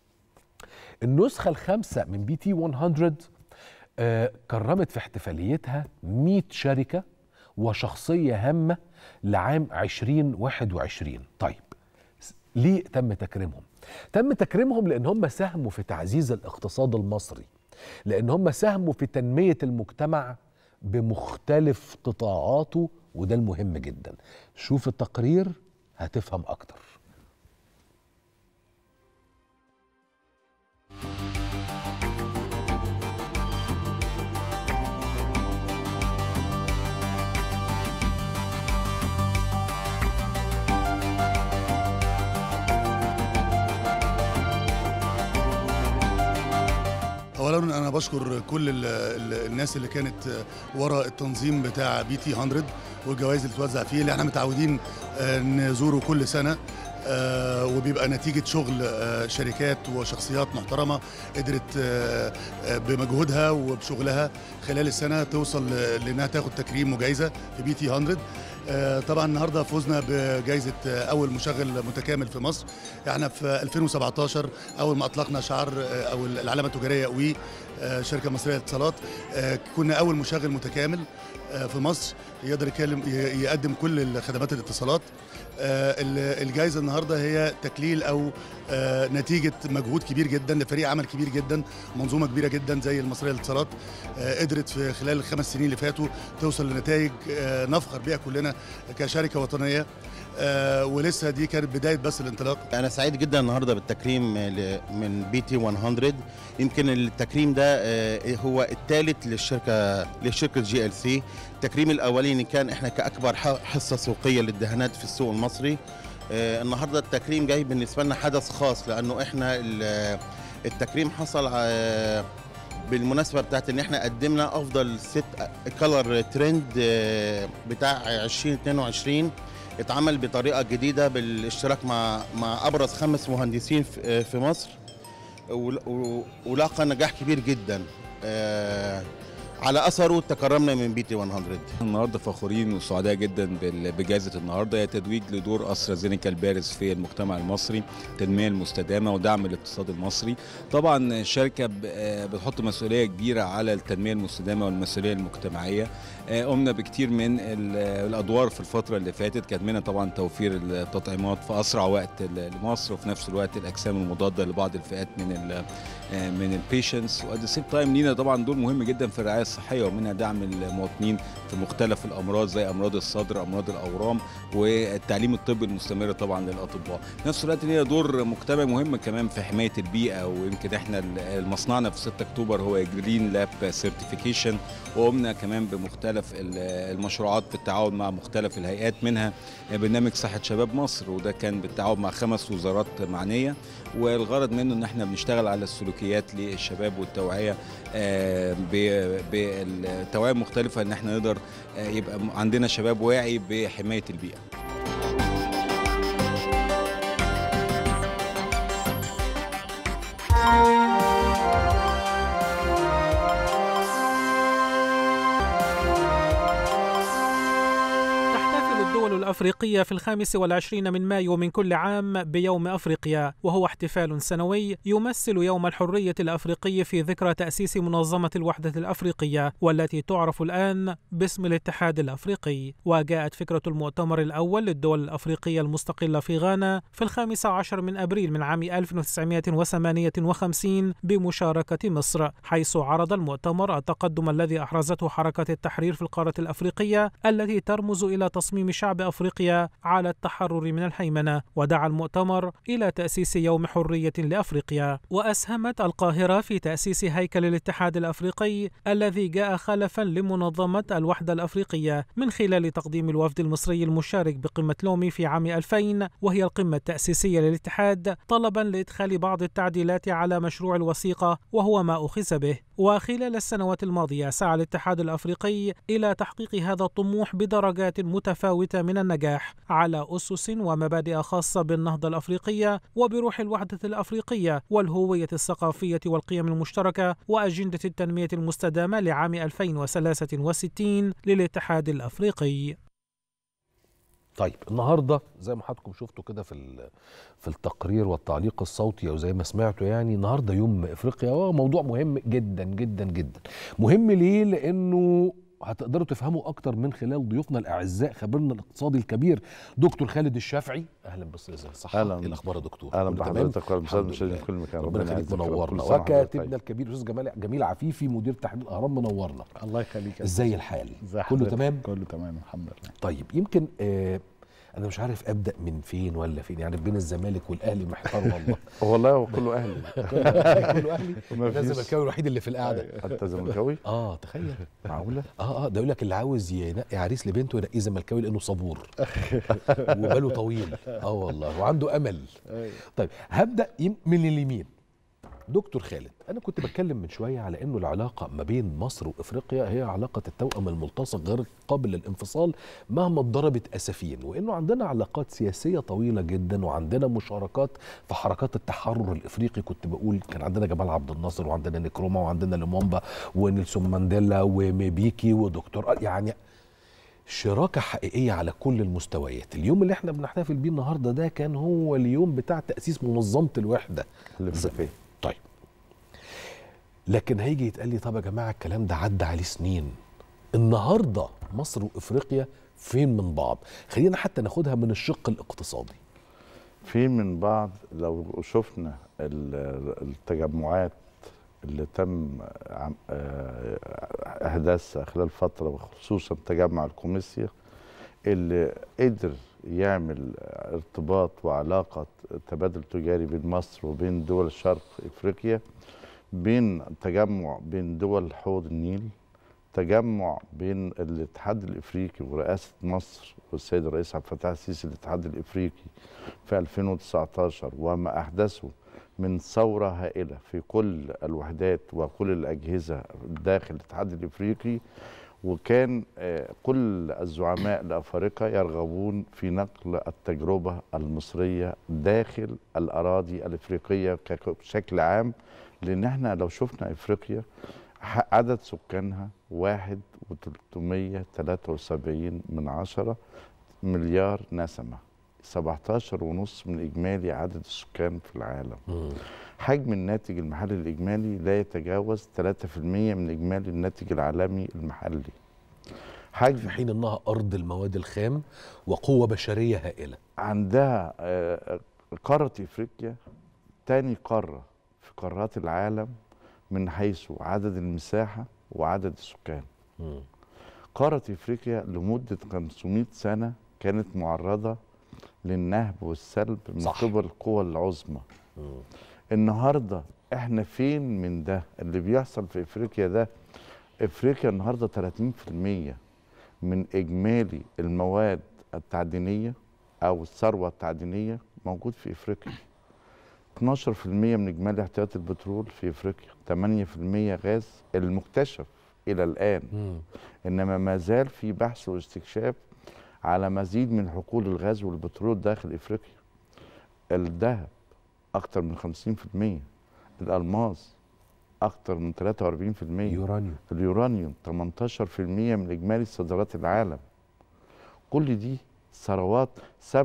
النسخه الخامسه من بي تي 100 آه، كرمت في احتفاليتها 100 شركه وشخصيه هامه لعام 2021 طيب س- ليه تم تكريمهم تم تكريمهم لان هم ساهموا في تعزيز الاقتصاد المصري لان هم ساهموا في تنميه المجتمع بمختلف قطاعاته وده المهم جدا شوف التقرير هتفهم اكتر اولا انا بشكر كل ال ال الناس اللي كانت ورا التنظيم بتاع بي تي 100 والجوائز اللي بتوزع فيه اللي احنا متعودين آه، نزوره كل سنه آه، آه، وبيبقى نتيجه شغل آه، شركات وشخصيات محترمه قدرت آه، آه، بمجهودها وبشغلها خلال السنه توصل ل- لانها تاخد تكريم وجائزه في بي تي 100 آه، طبعا النهارده فزنا بجائزه آه، اول مشغل متكامل في مصر احنا في 2017 اول ما اطلقنا شعار آه، او العلامه التجاريه وي آه، شركه مصريه للاتصالات آه، كنا اول مشغل متكامل آه، في مصر يقدر يكلم ي- يقدم كل خدمات الاتصالات آه، ال- الجائزه النهارده هي تكليل او آه، نتيجه مجهود كبير جدا لفريق عمل كبير جدا منظومه كبيره جدا زي المصريه للاتصالات آه، قدرت في خلال الخمس سنين اللي فاتوا توصل لنتائج آه، نفخر بيها كلنا كشركه وطنيه آه، ولسه دي كانت بدايه بس الانطلاق انا سعيد جدا النهارده بالتكريم ل- من بي تي 100 يمكن التكريم ده آه، هو الثالث للشركه لشركه جي ال سي التكريم الاولاني كان احنا كاكبر ح- حصه سوقيه للدهانات في السوق المصري آه، النهارده التكريم جاي بالنسبه لنا حدث خاص لانه احنا ال- التكريم حصل آه، بالمناسبه بتاعت ان احنا قدمنا افضل ست كلر ترند آه، بتاع 2022 اتعمل بطريقه جديده بالاشتراك مع مع ابرز خمس مهندسين في في مصر ول- و- ولاقى نجاح كبير جدا آه، على اثره تكرمنا من بي تي 100 النهارده فخورين وسعداء جدا بال- بجائزه النهارده هي تتويج لدور استرازينيكا البارز في المجتمع المصري التنميه المستدامه ودعم الاقتصاد المصري طبعا الشركه ب- آه، بتحط مسؤوليه كبيره على التنميه المستدامه والمسؤوليه المجتمعيه آه، قمنا بكتير من ال- الادوار في الفتره اللي فاتت كانت منها طبعا توفير التطعيمات في اسرع وقت ل- لمصر وفي نفس الوقت الاجسام المضاده لبعض الفئات من ال آه، من البيشنتس وات ذا سيم تايم لينا طبعا دور مهم جدا في الرعايه الصحيه ومنها دعم المواطنين في مختلف الامراض زي امراض الصدر امراض الاورام والتعليم الطبي المستمر طبعا للاطباء في نفس الوقت لينا دور مجتمعي مهم كمان في حمايه البيئه ويمكن احنا ال- مصنعنا في 6 اكتوبر هو جرين لاب سيرتيفيكيشن وقمنا كمان بمختلف ال- المشروعات في التعاون مع مختلف الهيئات منها برنامج صحه شباب مصر وده كان بالتعاون مع خمس وزارات معنيه والغرض منه ان احنا بنشتغل على السلوكيات للشباب والتوعيه آه، ب- بالتوعيه المختلفه ان احنا نقدر آه، يبقى عندنا شباب واعي بحمايه البيئه تحتفل الدول الأفريقية في الخامس والعشرين من مايو من كل عام بيوم أفريقيا وهو احتفال سنوي يمثل يوم الحرية الأفريقي في ذكرى تأسيس منظمة الوحدة الأفريقية والتي تعرف الآن باسم الاتحاد الأفريقي وجاءت فكرة المؤتمر الأول للدول الأفريقية المستقلة في غانا في الخامس عشر من أبريل من عام 1958 بمشاركة مصر حيث عرض المؤتمر التقدم الذي أحرزته حركة التحرير في القارة الأفريقية التي ترمز إلى تصميم شعب أفريقيا على التحرر من الهيمنة ودعا المؤتمر إلى تأسيس يوم حرية لأفريقيا وأسهمت القاهرة في تأسيس هيكل الاتحاد الأفريقي الذي جاء خلفا لمنظمة الوحدة الأفريقية من خلال تقديم الوفد المصري المشارك بقمة لومي في عام 2000 وهي القمة التأسيسية للاتحاد طلبا لإدخال بعض التعديلات على مشروع الوثيقة وهو ما أخذ به وخلال السنوات الماضية سعى الاتحاد الأفريقي إلى تحقيق هذا الطموح بدرجات متفاوتة من النجاح على أسس ومبادئ خاصة بالنهضة الأفريقية وبروح الوحدة الأفريقية والهوية الثقافية والقيم المشتركة وأجندة التنمية المستدامة لعام 2063 للاتحاد الأفريقي طيب النهارده زي ما حضراتكم شفتوا كده في ال- في التقرير والتعليق الصوتي او زي ما سمعتوا يعني النهارده يوم افريقيا وهو موضوع مهم جدا جدا جدا مهم ليه لانه هتقدروا تفهموا اكتر من خلال ضيوفنا الاعزاء خبيرنا الاقتصادي الكبير دكتور خالد الشافعي اهلا بس صح أهلاً. ايه الاخبار يا دكتور اهلا كله تمام؟ بحضرتك والمشاهد الحمد المشاهدين لله. في كل مكان ربنا يخليك يعزك يا رب. منورنا كل سنة وحضرتك وكاتبنا طيب. الكبير استاذ جمال جميل عفيفي مدير تحرير الاهرام منورنا الله يخليك يا ازاي أستاذ. الحال ازاي كله حضرتك؟ تمام كله تمام الحمد لله طيب يمكن آه انا مش عارف ابدا من فين ولا فين يعني بين الزمالك والاهلي محتار والله والله هو كله اهلي كله اهلي ما ده فيش- الزملكاوي الوحيد اللي في القعده حتى زملكاوي اه تخيل معقوله اه اه ده يقول لك اللي عاوز ينقي عريس لبنته ينقيه زملكاوي لانه صبور وباله طويل اه والله وعنده امل طيب هبدا يم- من اليمين دكتور خالد انا كنت بتكلم من شويه على انه العلاقه ما بين مصر وافريقيا هي علاقه التوأم الملتصق غير قابل للانفصال مهما اتضربت اسفين وانه عندنا علاقات سياسيه طويله جدا وعندنا مشاركات في حركات التحرر الافريقي كنت بقول كان عندنا جمال عبد الناصر وعندنا نكروما وعندنا لومومبا ونيلسون مانديلا وميبيكي ودكتور يعني شراكة حقيقية على كل المستويات اليوم اللي احنا بنحتفل بيه النهاردة ده كان هو اليوم بتاع تأسيس منظمة الوحدة الافريقيه طيب لكن هيجي يتقال لي طب يا جماعة الكلام ده عدى عليه سنين النهاردة مصر وإفريقيا فين من بعض خلينا حتى ناخدها من الشق الاقتصادي في من بعض لو شفنا ال- التجمعات اللي تم عم- آه، احداثها خلال فتره وخصوصا تجمع الكوميسيا اللي قدر يعمل ارتباط وعلاقه تبادل تجاري بين مصر وبين دول شرق افريقيا بين تجمع بين دول حوض النيل تجمع بين الاتحاد الافريقي ورئاسه مصر والسيد الرئيس عبد الفتاح السيسي الاتحاد الافريقي في 2019 وما احدثه من ثوره هائله في كل الوحدات وكل الاجهزه داخل الاتحاد الافريقي وكان آه، كل الزعماء الافارقه يرغبون في نقل التجربه المصريه داخل الاراضي الافريقيه كك- بشكل عام لان احنا لو شفنا افريقيا ح- عدد سكانها واحد وتلتمية تلاتة وسبعين من عشرة مليار نسمة 17 ونص من إجمالي عدد السكان في العالم حجم الناتج المحلي الإجمالي لا يتجاوز 3% من إجمالي الناتج العالمي المحلي حجم في حين انها ارض المواد الخام وقوة بشرية هائلة عندها آه، قارة افريقيا تاني قارة في قارات العالم من حيث عدد المساحة وعدد السكان مم. قارة افريقيا لمدة 500 سنة كانت معرضة للنهب والسلب من صح. قبل القوى العظمى مم. النهارده احنا فين من ده اللي بيحصل في افريقيا ده افريقيا النهارده 30% من اجمالي المواد التعدينيه او الثروه التعدينيه موجود في افريقيا 12% من اجمالي احتياطي البترول في افريقيا 8% غاز المكتشف الى الان مم. انما ما زال في بحث واستكشاف على مزيد من حقول الغاز والبترول داخل افريقيا الذهب اكتر من 50% الالماس اكتر من 43% يورانيوم اليورانيوم 18% من اجمالي صادرات العالم كل دي ثروات 67%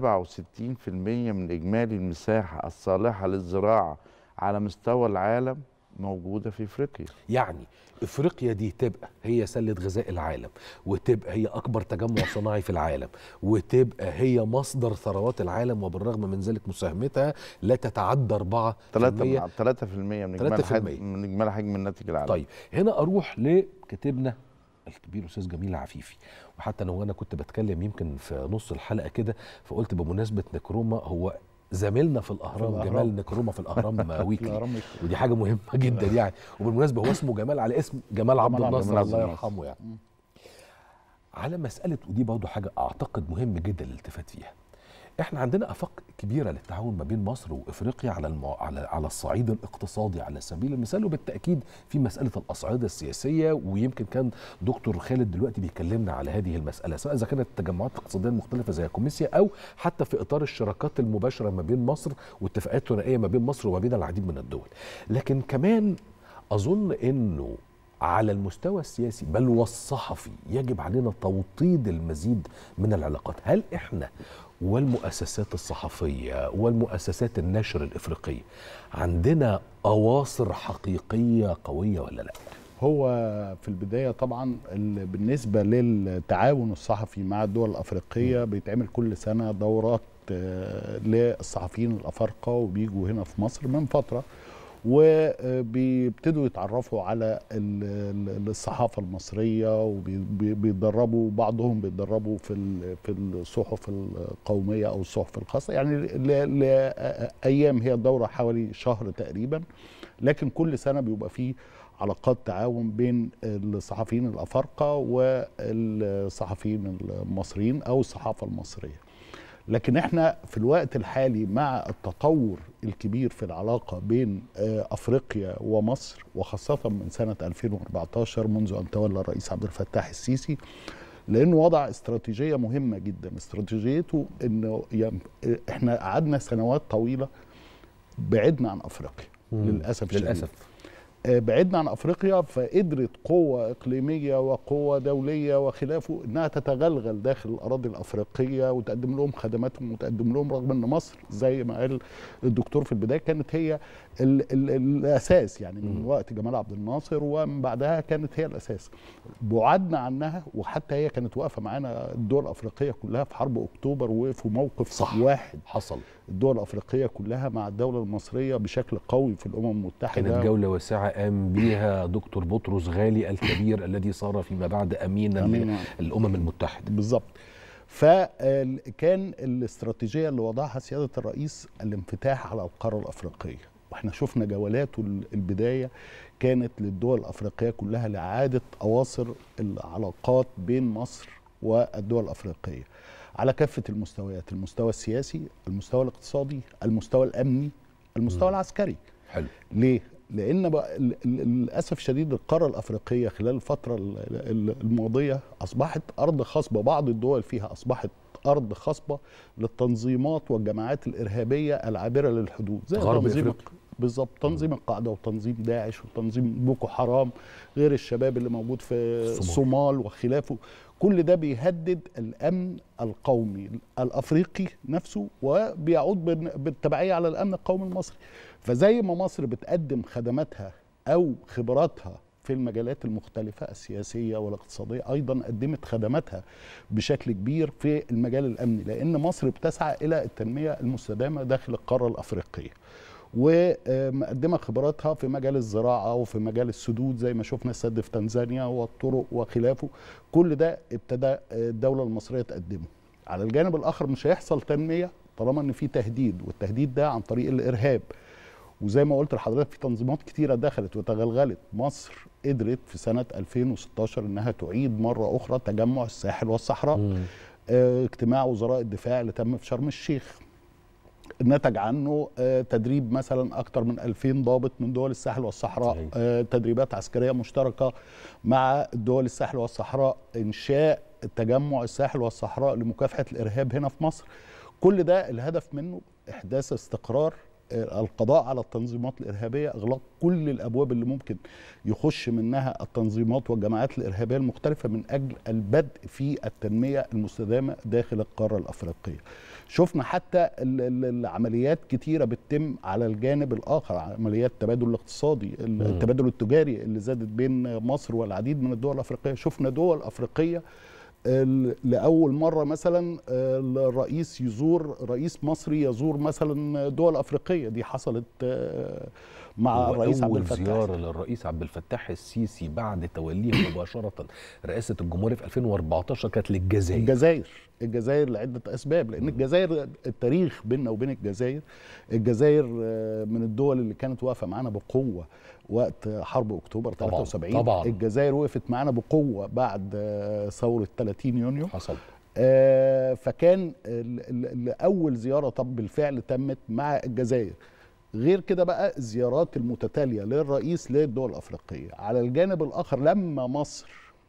من اجمالي المساحه الصالحه للزراعه على مستوى العالم موجوده في افريقيا يعني افريقيا دي تبقى هي سله غذاء العالم وتبقى هي اكبر تجمع صناعي في العالم وتبقى هي مصدر ثروات العالم وبالرغم من ذلك مساهمتها لا تتعدى 4 3 3% من اجمالي 3%. حجم من اجمالي حجم الناتج العالمي طيب هنا اروح لكاتبنا الكبير استاذ جميل عفيفي وحتى انا وانا كنت بتكلم يمكن في نص الحلقه كده فقلت بمناسبه نكروما هو زميلنا في الاهرام, الأهرام. جمال نكروما في الاهرام ويكلي الأهرام ويكلي. ودي حاجه مهمه جدا يعني وبالمناسبه هو اسمه جمال على اسم جمال عبد جمال عبد الناصر الناصر. الله يرحمه يعني على مساله ودي برضه حاجه اعتقد مهم جدا الالتفات فيها احنا عندنا افاق كبيره للتعاون ما بين مصر وافريقيا على المو... على على الصعيد الاقتصادي على سبيل المثال وبالتاكيد في مساله الاصعده السياسيه ويمكن كان دكتور خالد دلوقتي بيكلمنا على هذه المساله سواء اذا كانت التجمعات الاقتصاديه المختلفه زي كوميسيا او حتى في اطار الشراكات المباشره ما بين مصر واتفاقات ثنائيه ما بين مصر وما بين العديد من الدول لكن كمان اظن انه على المستوى السياسي بل والصحفي يجب علينا توطيد المزيد من العلاقات هل احنا والمؤسسات الصحفيه والمؤسسات النشر الافريقيه عندنا اواصر حقيقيه قويه ولا لا هو في البداية طبعا ال- بالنسبة للتعاون الصحفي مع الدول الأفريقية بيتعمل كل سنة دورات آه، للصحفيين الأفارقة وبيجوا هنا في مصر من فترة وبيبتدوا يتعرفوا على ال- ال- الصحافة المصرية وبيتدربوا بعضهم بيتدربوا في ال- في الصحف القومية أو الصحف الخاصة يعني لأيام هي الدورة حوالي شهر تقريبا لكن كل سنة بيبقى فيه علاقات تعاون بين الصحفيين الافارقه والصحفيين المصريين او الصحافه المصريه. لكن احنا في الوقت الحالي مع التطور الكبير في العلاقه بين آه، افريقيا ومصر وخاصه من سنه 2014 منذ ان تولى الرئيس عبد الفتاح السيسي لانه وضع استراتيجيه مهمه جدا استراتيجيته انه يم- احنا قعدنا سنوات طويله بعدنا عن افريقيا مم. للاسف الشديد. للأسف. آه، بعدنا عن افريقيا فقدرت قوه اقليميه وقوه دوليه وخلافه انها تتغلغل داخل الاراضي الافريقيه وتقدم لهم خدماتهم وتقدم لهم رغم ان مصر زي ما قال الدكتور في البدايه كانت هي ال ال الاساس يعني من وقت جمال عبد الناصر ومن بعدها كانت هي الاساس بعدنا عنها وحتى هي كانت واقفه معانا الدول الافريقيه كلها في حرب اكتوبر وقفوا موقف صح. واحد حصل الدول الافريقيه كلها مع الدوله المصريه بشكل قوي في الامم المتحده كانت جولة واسعة قام بيها دكتور بطرس غالي الكبير الذي صار فيما بعد أمينا أمينا. للأمم المتحدة بالظبط فكان الاستراتيجيه اللي وضعها سياده الرئيس الانفتاح على القاره الافريقيه واحنا شفنا جولاته ال- البدايه كانت للدول الافريقيه كلها لاعاده اواصر العلاقات بين مصر والدول الافريقيه على كافه المستويات المستوى السياسي المستوى الاقتصادي المستوى الامني المستوى العسكري حلو ليه لان بقى ال- ال- للاسف الشديد القاره الافريقيه خلال الفتره ال- ال- الماضيه اصبحت ارض خصبه بعض الدول فيها اصبحت ارض خصبه للتنظيمات والجماعات الارهابيه العابره للحدود زي غرب تنظيم أفريقيا. بالظبط تنظيم القاعده وتنظيم داعش وتنظيم بوكو حرام غير الشباب اللي موجود في الصومال وخلافه كل ده بيهدد الامن القومي الافريقي نفسه وبيعود بال- بالتبعيه على الامن القومي المصري فزي ما مصر بتقدم خدماتها او خبراتها في المجالات المختلفة السياسية والاقتصادية أيضا قدمت خدماتها بشكل كبير في المجال الأمني لأن مصر بتسعى إلى التنمية المستدامة داخل القارة الأفريقية ومقدمه خبراتها في مجال الزراعه وفي مجال السدود زي ما شفنا السد في تنزانيا والطرق وخلافه كل ده ابتدى الدوله المصريه تقدمه على الجانب الاخر مش هيحصل تنميه طالما ان في تهديد والتهديد ده عن طريق الارهاب وزي ما قلت لحضرتك في تنظيمات كتيره دخلت وتغلغلت مصر قدرت في سنه 2016 انها تعيد مره اخرى تجمع الساحل والصحراء آه، اجتماع وزراء الدفاع اللي تم في شرم الشيخ نتج عنه آه، تدريب مثلا اكثر من 2000 ضابط من دول الساحل والصحراء آه، تدريبات عسكريه مشتركه مع دول الساحل والصحراء انشاء تجمع الساحل والصحراء لمكافحه الارهاب هنا في مصر كل ده الهدف منه احداث استقرار آه، القضاء على التنظيمات الارهابيه اغلاق كل الابواب اللي ممكن يخش منها التنظيمات والجماعات الارهابيه المختلفه من اجل البدء في التنميه المستدامه داخل القاره الافريقيه شفنا حتى ال- ال- العمليات كتيره بتتم على الجانب الاخر عمليات التبادل الاقتصادي ال- التبادل التجاري اللي زادت بين مصر والعديد من الدول الافريقيه شفنا دول افريقيه ال- لاول مره مثلا الرئيس يزور رئيس مصري يزور مثلا دول افريقيه دي حصلت آه، مع الرئيس عبد أول الفتاح زيارة للرئيس عبد الفتاح السيسي بعد توليه مباشرة رئاسة الجمهورية في 2014 كانت للجزائر الجزائر الجزائر لعده اسباب لان الجزائر التاريخ بيننا وبين الجزائر الجزائر آه، من الدول اللي كانت واقفه معانا بقوه وقت حرب اكتوبر طبعاً، 73 طبعاً. الجزائر وقفت معانا بقوه بعد آه، ثوره 30 يونيو حصل آه، فكان ال- ال- ال- اول زياره طب بالفعل تمت مع الجزائر غير كده بقى الزيارات المتتاليه للرئيس للدول الافريقيه على الجانب الاخر لما مصر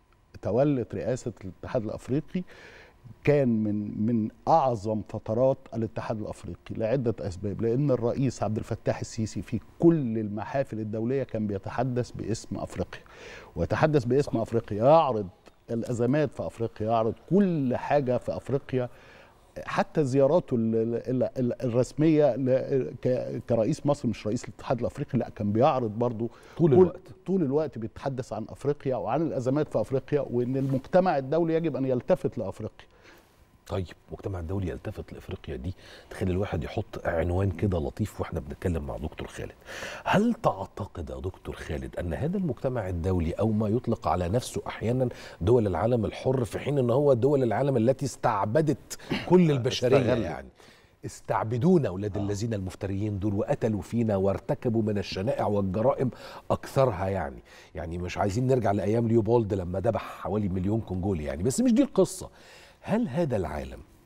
تولت رئاسه الاتحاد الافريقي كان من من اعظم فترات الاتحاد الافريقي لعده اسباب لان الرئيس عبد الفتاح السيسي في كل المحافل الدوليه كان بيتحدث باسم افريقيا ويتحدث باسم افريقيا يعرض الازمات في افريقيا يعرض كل حاجه في افريقيا حتى زياراته ال- ال- ال- الرسميه ل- ك- كرئيس مصر مش رئيس الاتحاد الافريقي لا كان بيعرض برضو طول كل- الوقت. طول الوقت بيتحدث عن افريقيا وعن الازمات في افريقيا وان المجتمع الدولي يجب ان يلتفت لافريقيا طيب المجتمع الدولي يلتفت لافريقيا دي تخلي الواحد يحط عنوان كده لطيف واحنا بنتكلم مع دكتور خالد هل تعتقد يا دكتور خالد ان هذا المجتمع الدولي او ما يطلق على نفسه احيانا دول العالم الحر في حين ان هو دول العالم التي استعبدت كل البشريه استغل. يعني استعبدونا اولاد الذين المفتريين دول وقتلوا فينا وارتكبوا من الشنائع والجرائم اكثرها يعني يعني مش عايزين نرجع لايام ليوبولد لما ذبح حوالي مليون كونجولي يعني بس مش دي القصه هل هذا العالم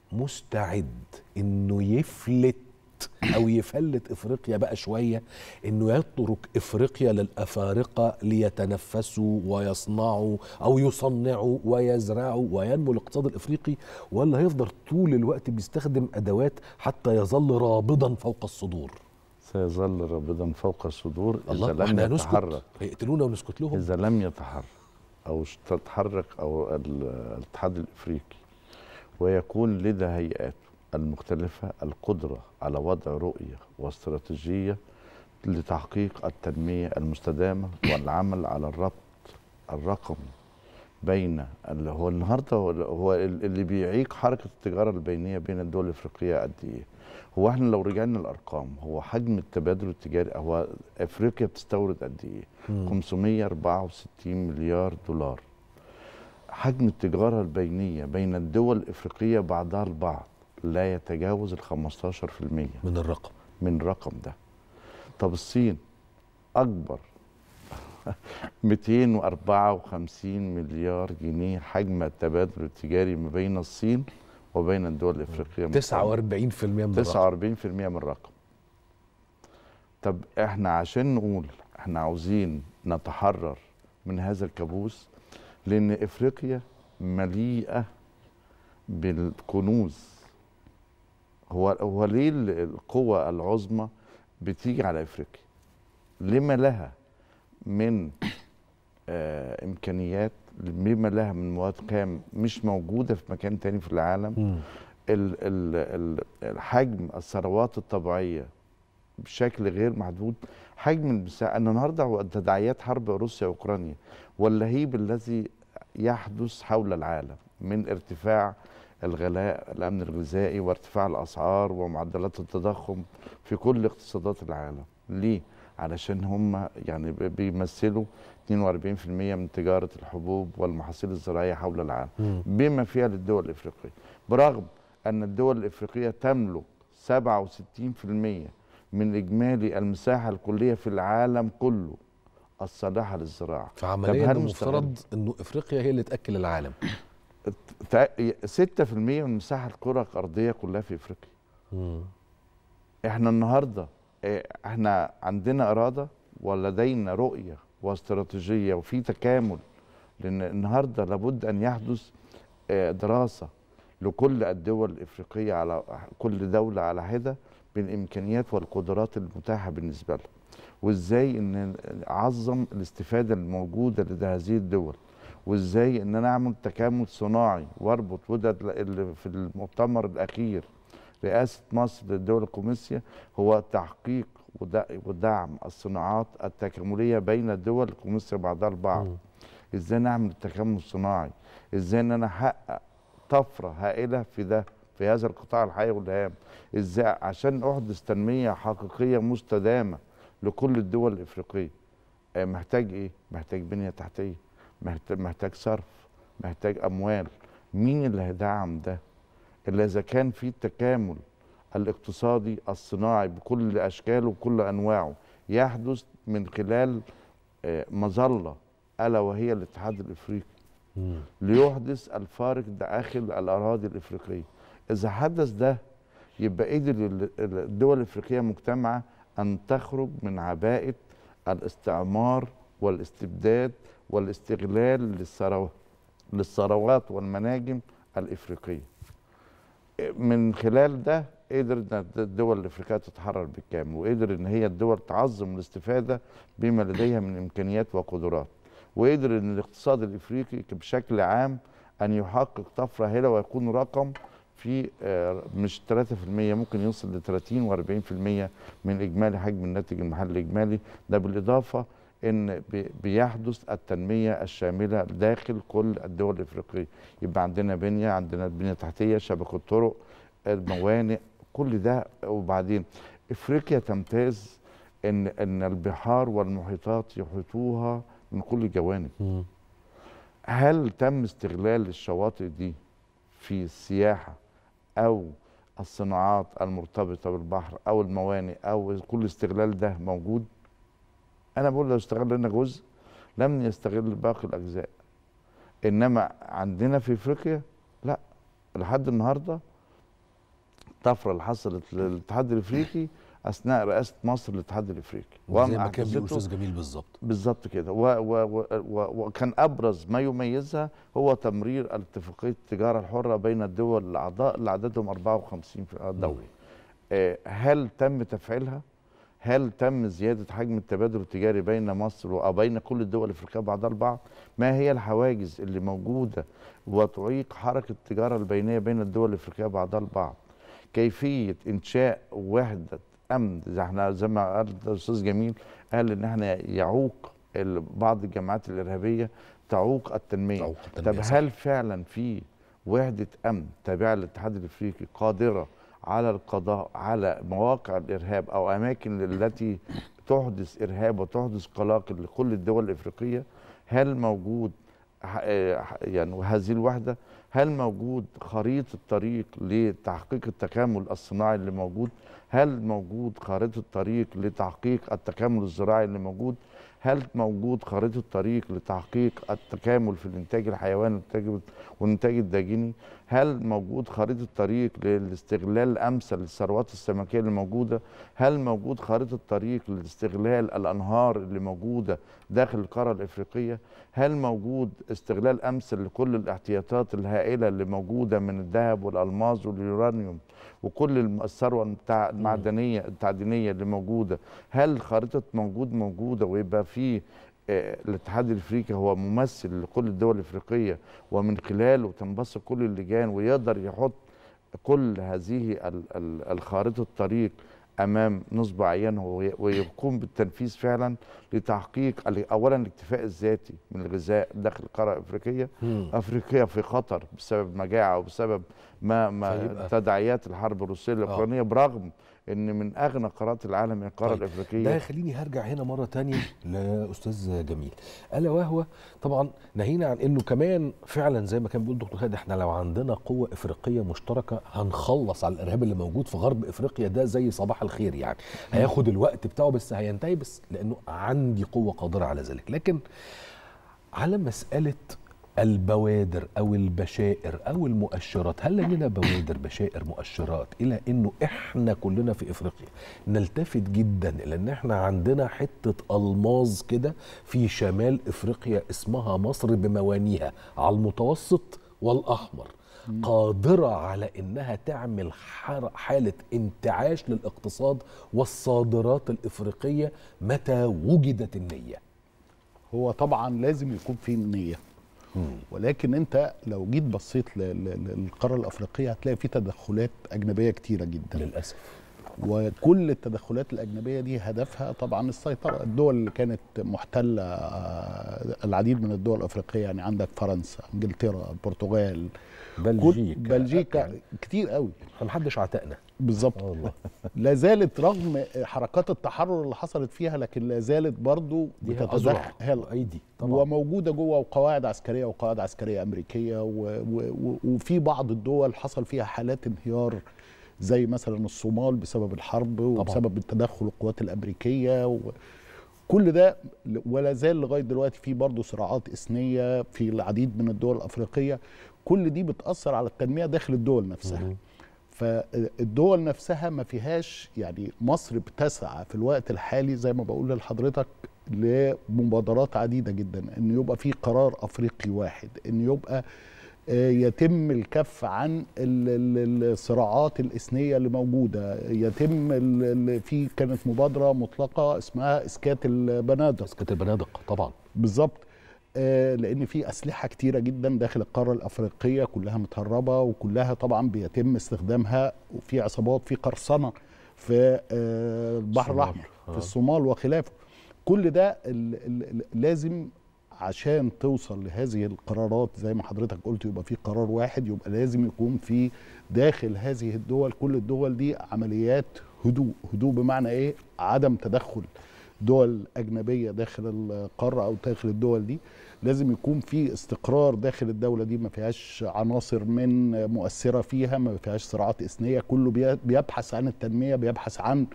مستعد انه يفلت او يفلت افريقيا بقى شويه انه يترك افريقيا للافارقه ليتنفسوا ويصنعوا او يصنعوا ويزرعوا وينمو الاقتصاد الافريقي ولا هيفضل طول الوقت بيستخدم ادوات حتى يظل رابضا فوق الصدور سيظل رابضا فوق الصدور الله اذا احنا لم هنسكت يتحرك هيقتلونا ونسكت لهم اذا لم يتحرك او ش- تتحرك او ال- الاتحاد الافريقي ويكون لدى هيئاته المختلفه القدره على وضع رؤيه واستراتيجيه لتحقيق التنميه المستدامه والعمل على الربط الرقمي بين اللي هو النهارده هو- هو ال- اللي بيعيق حركه التجاره البينيه بين الدول الافريقيه قد ايه؟ هو احنا لو رجعنا الارقام هو حجم التبادل التجاري هو افريقيا بتستورد قد ايه؟ مم. 564 مليار دولار حجم التجارة البينية بين الدول الإفريقية بعضها البعض لا يتجاوز ال 15% من الرقم من الرقم ده طب الصين أكبر 254 مليار جنيه حجم التبادل التجاري ما بين الصين وبين الدول الإفريقية 49% من الرقم 49% من الرقم طب احنا عشان نقول احنا عاوزين نتحرر من هذا الكابوس لان افريقيا مليئه بالكنوز هو هو ليه ال- القوى العظمى بتيجي على افريقيا لما لها من آه امكانيات لما لها من مواد خام مش موجوده في مكان تاني في العالم مم. ال ال ال الحجم الثروات الطبيعيه بشكل غير محدود حجم المساحه ان النهارده هو تداعيات حرب روسيا واوكرانيا واللهيب الذي يحدث حول العالم من ارتفاع الغلاء الامن الغذائي وارتفاع الاسعار ومعدلات التضخم في كل اقتصادات العالم ليه علشان هم يعني ب- بيمثلوا 42% من تجاره الحبوب والمحاصيل الزراعيه حول العالم مم. بما فيها للدول الافريقيه برغم ان الدول الافريقيه تملك 67% من اجمالي المساحه الكليه في العالم كله الصالحه للزراعه طب فعمليا هل المفترض انه افريقيا هي اللي تاكل العالم تع- 6% من مساحه الكره الارضيه كلها في افريقيا مم. احنا النهارده اه، احنا عندنا اراده ولدينا رؤيه واستراتيجيه وفي تكامل لان النهارده لابد ان يحدث اه، دراسه لكل الدول الافريقيه على كل دوله على حده بالامكانيات والقدرات المتاحه بالنسبه لها وازاي ان اعظم الاستفاده الموجوده لدى هذه الدول وازاي ان انا اعمل تكامل صناعي واربط وده اللي في المؤتمر الاخير رئاسه مصر للدول الكوميسيا هو تحقيق ود- ودعم الصناعات التكامليه بين الدول الكوميسيا بعضها البعض ازاي نعمل التكامل الصناعي ازاي ان انا احقق طفره هائله في ده في هذا القطاع الحيوي والهام ازاي عشان احدث تنميه حقيقيه مستدامه لكل الدول الافريقيه آه، محتاج ايه محتاج بنيه تحتيه محتاج محتاج صرف محتاج اموال مين اللي هيدعم ده الا اذا كان في التكامل الاقتصادي الصناعي بكل اشكاله وكل انواعه يحدث من خلال آه، مظله الا وهي الاتحاد الافريقي مم. ليحدث الفارق داخل الاراضي الافريقيه اذا حدث ده يبقى قدر ال- ال- الدول الافريقيه مجتمعه ان تخرج من عباءه الاستعمار والاستبداد والاستغلال للثروات للثروات والمناجم الافريقيه من خلال ده قدر ان الدول الافريقيه تتحرر بالكامل وقدر ان هي الدول تعظم الاستفاده بما لديها من امكانيات وقدرات وقدر ان الاقتصاد الافريقي بشكل عام ان يحقق طفره هائله ويكون رقم في آه، مش 3% ممكن يوصل ل 30 و40% من اجمالي حجم الناتج المحلي الاجمالي ده بالاضافه ان بي- بيحدث التنميه الشامله داخل كل الدول الافريقيه يبقى عندنا بنيه عندنا بنيه تحتيه شبكه طرق الموانئ كل ده وبعدين افريقيا تمتاز ان ان البحار والمحيطات يحيطوها من كل الجوانب مم. هل تم استغلال الشواطئ دي في السياحه او الصناعات المرتبطه بالبحر او الموانئ او كل استغلال ده موجود انا بقول لو استغلنا جزء لم يستغل باقي الاجزاء انما عندنا في افريقيا لا لحد النهارده الطفره اللي حصلت للاتحاد الافريقي اثناء رئاسه مصر للاتحاد الافريقي زي ما كان بيقول استاذ جميل بالظبط بالظبط كده و و و و وكان ابرز ما يميزها هو تمرير اتفاقيه التجاره الحره بين الدول الاعضاء اللي عددهم 54 في دوله آه، هل تم تفعيلها هل تم زياده حجم التبادل التجاري بين مصر وبين كل الدول الافريقيه بعضها البعض ما هي الحواجز اللي موجوده وتعيق حركه التجاره البينيه بين الدول الافريقيه بعضها البعض كيفيه انشاء وحده امن زي احنا زي ما قال الاستاذ جميل قال ان احنا يعوق ال- بعض الجماعات الارهابيه تعوق التنميه, تعوق التنمية، طب صح. هل فعلا في وحده امن تابعه للاتحاد الافريقي قادره على القضاء على مواقع الارهاب او اماكن التي تحدث ارهاب وتحدث قلاقل لكل الدول الافريقيه هل موجود ح- آه، ح- يعني هذه الوحده هل موجود خريطه طريق لتحقيق التكامل الصناعي اللي موجود هل موجود خريطه طريق لتحقيق التكامل الزراعي اللي موجود هل موجود خريطه طريق لتحقيق التكامل في الانتاج الحيواني والإنتاج- والانتاج الداجني هل موجود خريطه طريق للاستغلال الامثل للثروات السمكيه اللي موجوده هل موجود خريطه طريق لاستغلال الانهار اللي موجوده داخل القاره الافريقيه هل موجود استغلال امثل لكل الاحتياطات الهائله اللي موجوده من الذهب والالماس واليورانيوم وكل الم- الثروه المتع- المعدنيه التعدينيه اللي موجوده هل خريطه موجود موجوده ويبقى في آه، الاتحاد الافريقي هو ممثل لكل الدول الافريقيه ومن خلاله تنبثق كل اللجان ويقدر يحط كل هذه ال- ال- الخارطه الطريق امام نصب عينه وي- ويقوم بالتنفيذ فعلا لتحقيق ال- اولا الاكتفاء الذاتي من الغذاء داخل القاره الافريقيه مم. افريقيا في خطر بسبب مجاعه وبسبب ما ما فيبقى- تداعيات الحرب الروسيه الاوكرانيه برغم ان من اغنى قارات العالم هي القاره طيب، الافريقيه ده يخليني هرجع هنا مرة تانية لأستاذ جميل ألا وهو طبعا ناهينا عن أنه كمان فعلا زي ما كان بيقول دكتور خالد احنا لو عندنا قوة إفريقية مشتركة هنخلص على الإرهاب اللي موجود في غرب إفريقيا ده زي صباح الخير يعني هياخد الوقت بتاعه بس هينتهي بس لأنه عندي قوة قادرة على ذلك لكن على مسألة البوادر أو البشائر أو المؤشرات هل لدينا بوادر بشائر مؤشرات إلى أنه إحنا كلنا في إفريقيا نلتفت جدا إلى أن إحنا عندنا حتة ألماظ كده في شمال إفريقيا اسمها مصر بموانيها على المتوسط والأحمر قادرة على إنها تعمل حر- حالة انتعاش للاقتصاد والصادرات الإفريقية متى وجدت النية هو طبعا لازم يكون في نيه ولكن انت لو جيت بصيت ل- ل- للقاره الافريقيه هتلاقي في تدخلات اجنبيه كتيره جدا للاسف وكل التدخلات الاجنبيه دي هدفها طبعا السيطره الدول اللي كانت محتله آه، العديد من الدول الافريقيه يعني عندك فرنسا انجلترا البرتغال بلجيكا. كل- بلجيكا كتير قوي محدش عتقنا بالظبط والله لا زالت رغم حركات التحرر اللي حصلت فيها لكن لا زالت برضو ليها بتتدخل أذرع وأيدي طبعا وموجوده جوه وقواعد عسكريه وقواعد عسكريه امريكيه و و و وفي بعض الدول حصل فيها حالات انهيار زي مثلا الصومال بسبب الحرب وبسبب التدخل القوات الامريكيه و كل ده ولا زال لغايه دلوقتي في برضه صراعات اثنيه في العديد من الدول الافريقيه كل دي بتاثر على التنميه داخل الدول نفسها فالدول نفسها ما فيهاش يعني مصر بتسعى في الوقت الحالي زي ما بقول لحضرتك لمبادرات عديده جدا ان يبقى في قرار افريقي واحد ان يبقى آه، يتم الكف عن ال- ال- الصراعات الاثنيه اللي موجوده يتم ال- ال- في كانت مبادره مطلقه اسمها اسكات البنادق اسكات البنادق طبعا بالظبط آه، لان في اسلحه كتيره جدا داخل القاره الافريقيه كلها متهربه وكلها طبعا بيتم استخدامها وفي عصابات في قرصنه في آه، البحر الصومال. الاحمر آه. في الصومال وخلافه كل ده ال ال ال لازم عشان توصل لهذه القرارات زي ما حضرتك قلت يبقى في قرار واحد يبقى لازم يكون في داخل هذه الدول كل الدول دي عمليات هدوء هدوء بمعنى ايه عدم تدخل دول أجنبية داخل القارة أو داخل الدول دي لازم يكون في استقرار داخل الدولة دي ما فيهاش عناصر من مؤثرة فيها ما فيهاش صراعات إثنية كله بي- بيبحث عن التنمية بيبحث عن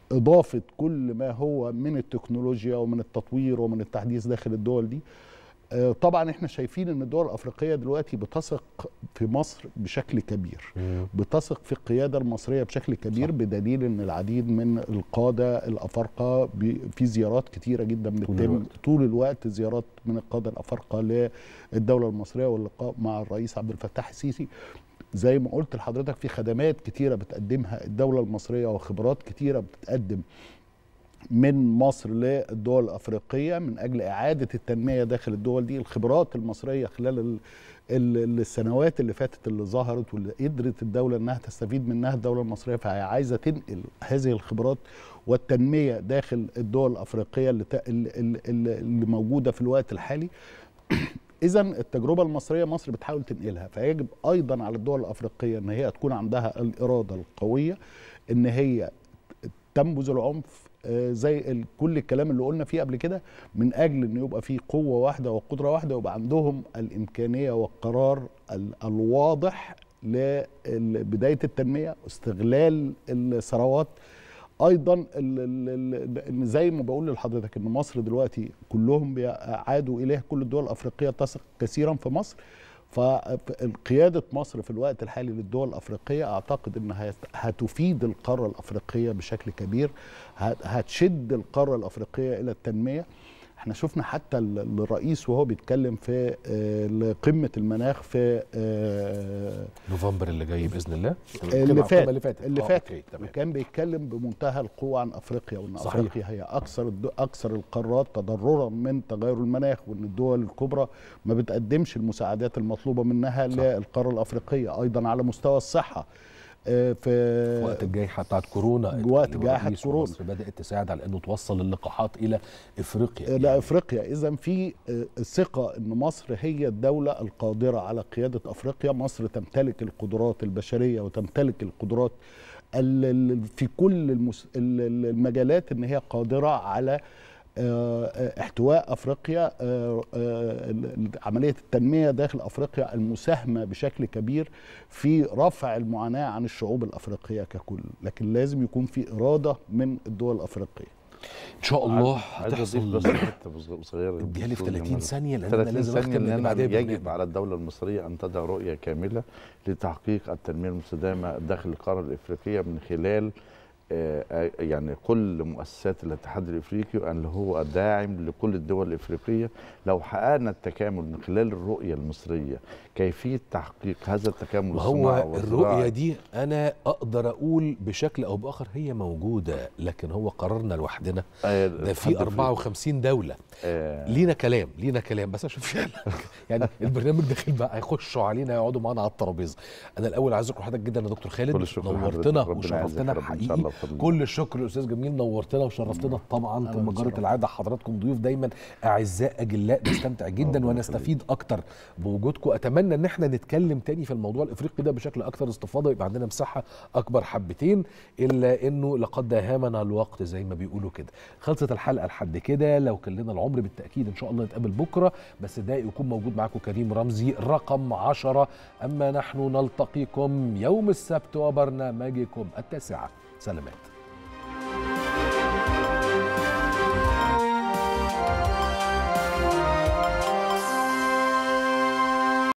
إضافة كل ما هو من التكنولوجيا ومن التطوير ومن التحديث داخل الدول دي آه، طبعا احنا شايفين ان الدول الافريقيه دلوقتي بتثق في مصر بشكل كبير بتثق في القياده المصريه بشكل كبير بدليل ان العديد من القاده الافارقه بي- في زيارات كتيره جدا بتتم الوقت. طول الوقت زيارات من القاده الافارقه للدوله المصريه واللقاء مع الرئيس عبد الفتاح السيسي زي ما قلت لحضرتك في خدمات كتيره بتقدمها الدوله المصريه وخبرات كتيره بتتقدم من مصر للدول الافريقيه من اجل اعاده التنميه داخل الدول دي الخبرات المصريه خلال ال- ال- السنوات اللي فاتت اللي ظهرت واللي قدرت الدوله انها تستفيد منها الدوله المصريه فهي عايزه تنقل هذه الخبرات والتنميه داخل الدول الافريقيه اللي, ت- اللي, اللي اللي موجوده في الوقت الحالي اذا التجربه المصريه مصر بتحاول تنقلها فيجب ايضا على الدول الافريقيه ان هي تكون عندها الاراده القويه ان هي تنبذ العنف آه، زي ال- كل الكلام اللي قلنا فيه قبل كده من اجل ان يبقى في قوه واحده وقدره واحده ويبقى عندهم الامكانيه والقرار ال- الواضح لبدايه التنميه واستغلال الثروات ايضا ال- ال- ال- إن زي ما بقول لحضرتك ان مصر دلوقتي كلهم بي- عادوا اليه كل الدول الافريقيه تثق كثيرا في مصر فقيادة مصر في الوقت الحالي للدول الأفريقية أعتقد أنها هت- هتفيد القارة الأفريقية بشكل كبير هت- هتشد القارة الأفريقية إلى التنمية احنا شفنا حتى ال- الرئيس وهو بيتكلم في آه، قمة المناخ في آه، نوفمبر اللي جاي باذن الله اللي فات اللي فاتت اللي آه، فات أوكي، تمام. وكان بيتكلم بمنتهى القوه عن افريقيا وان صحيح. افريقيا هي اكثر الد- اكثر القارات تضررا من تغير المناخ وان الدول الكبرى ما بتقدمش المساعدات المطلوبه منها للقاره الافريقيه ايضا على مستوى الصحه آه، في وقت الجائحه بتاعت كورونا وقت اللي هو جائحة الرئيس كورونا. ومصر بدات تساعد على انه توصل اللقاحات الى افريقيا لا افريقيا اذا في آه، ثقه ان مصر هي الدوله القادره على قياده افريقيا مصر تمتلك القدرات البشريه وتمتلك القدرات ال- ال- في كل المس- ال- ال- المجالات ان هي قادره على آه، آه، احتواء افريقيا آه، آه، ال- ال- عمليه التنميه داخل افريقيا المساهمه بشكل كبير في رفع المعاناه عن الشعوب الافريقيه ككل لكن لازم يكون في اراده من الدول الافريقيه ان شاء الله عايز اضيف هتحصل بس حته صغيره اديها لي في 30 ثانيه لان انا 30 لازم ثانيه اختم ان لان أنا بعدها يجب برنامج. على الدوله المصريه ان تضع رؤيه كامله لتحقيق التنميه المستدامه داخل القاره الافريقيه من خلال آه، آه، يعني كل مؤسسات الاتحاد الافريقي اللي هو داعم لكل الدول الافريقيه لو حققنا التكامل من خلال الرؤيه المصريه كيفيه تحقيق هذا التكامل ما هو الصناعي الرؤية والزراعي. دي أنا أقدر أقول بشكل أو بآخر هي موجودة لكن هو قرارنا لوحدنا آه، ده الاتحاد في الأفريقي. 54 دولة آه. لينا كلام لينا كلام بس عشان فعلا يعني البرنامج داخل بقى هيخشوا علينا يقعدوا معانا على الترابيزه انا الاول عايز اشكر حضرتك جدا يا دكتور خالد كل الشكر نورتنا لحضرتك. ربنا وشرفتنا يعزك يا رب إن شاء حقيقي الله بفضل الله. كل الشكر للاستاذ جميل نورتنا وشرفتنا طبعا أهلاً كما جرت وسهلاً. العاده حضراتكم ضيوف دايما اعزاء اجلاء نستمتع جدا ونستفيد اكتر بوجودكم اتمنى ان احنا نتكلم تاني في الموضوع الافريقي ده بشكل اكثر استفاضه يبقى عندنا مساحه اكبر حبتين الا انه لقد داهمنا الوقت زي ما بيقولوا كده خلصت الحلقه لحد كده لو كان لنا العمر بالتاكيد ان شاء الله نتقابل بكره بس ده يكون موجود معاكم كريم رمزي رقم عشرة اما نحن نلتقيكم يوم السبت وبرنامجكم التاسعه سلامات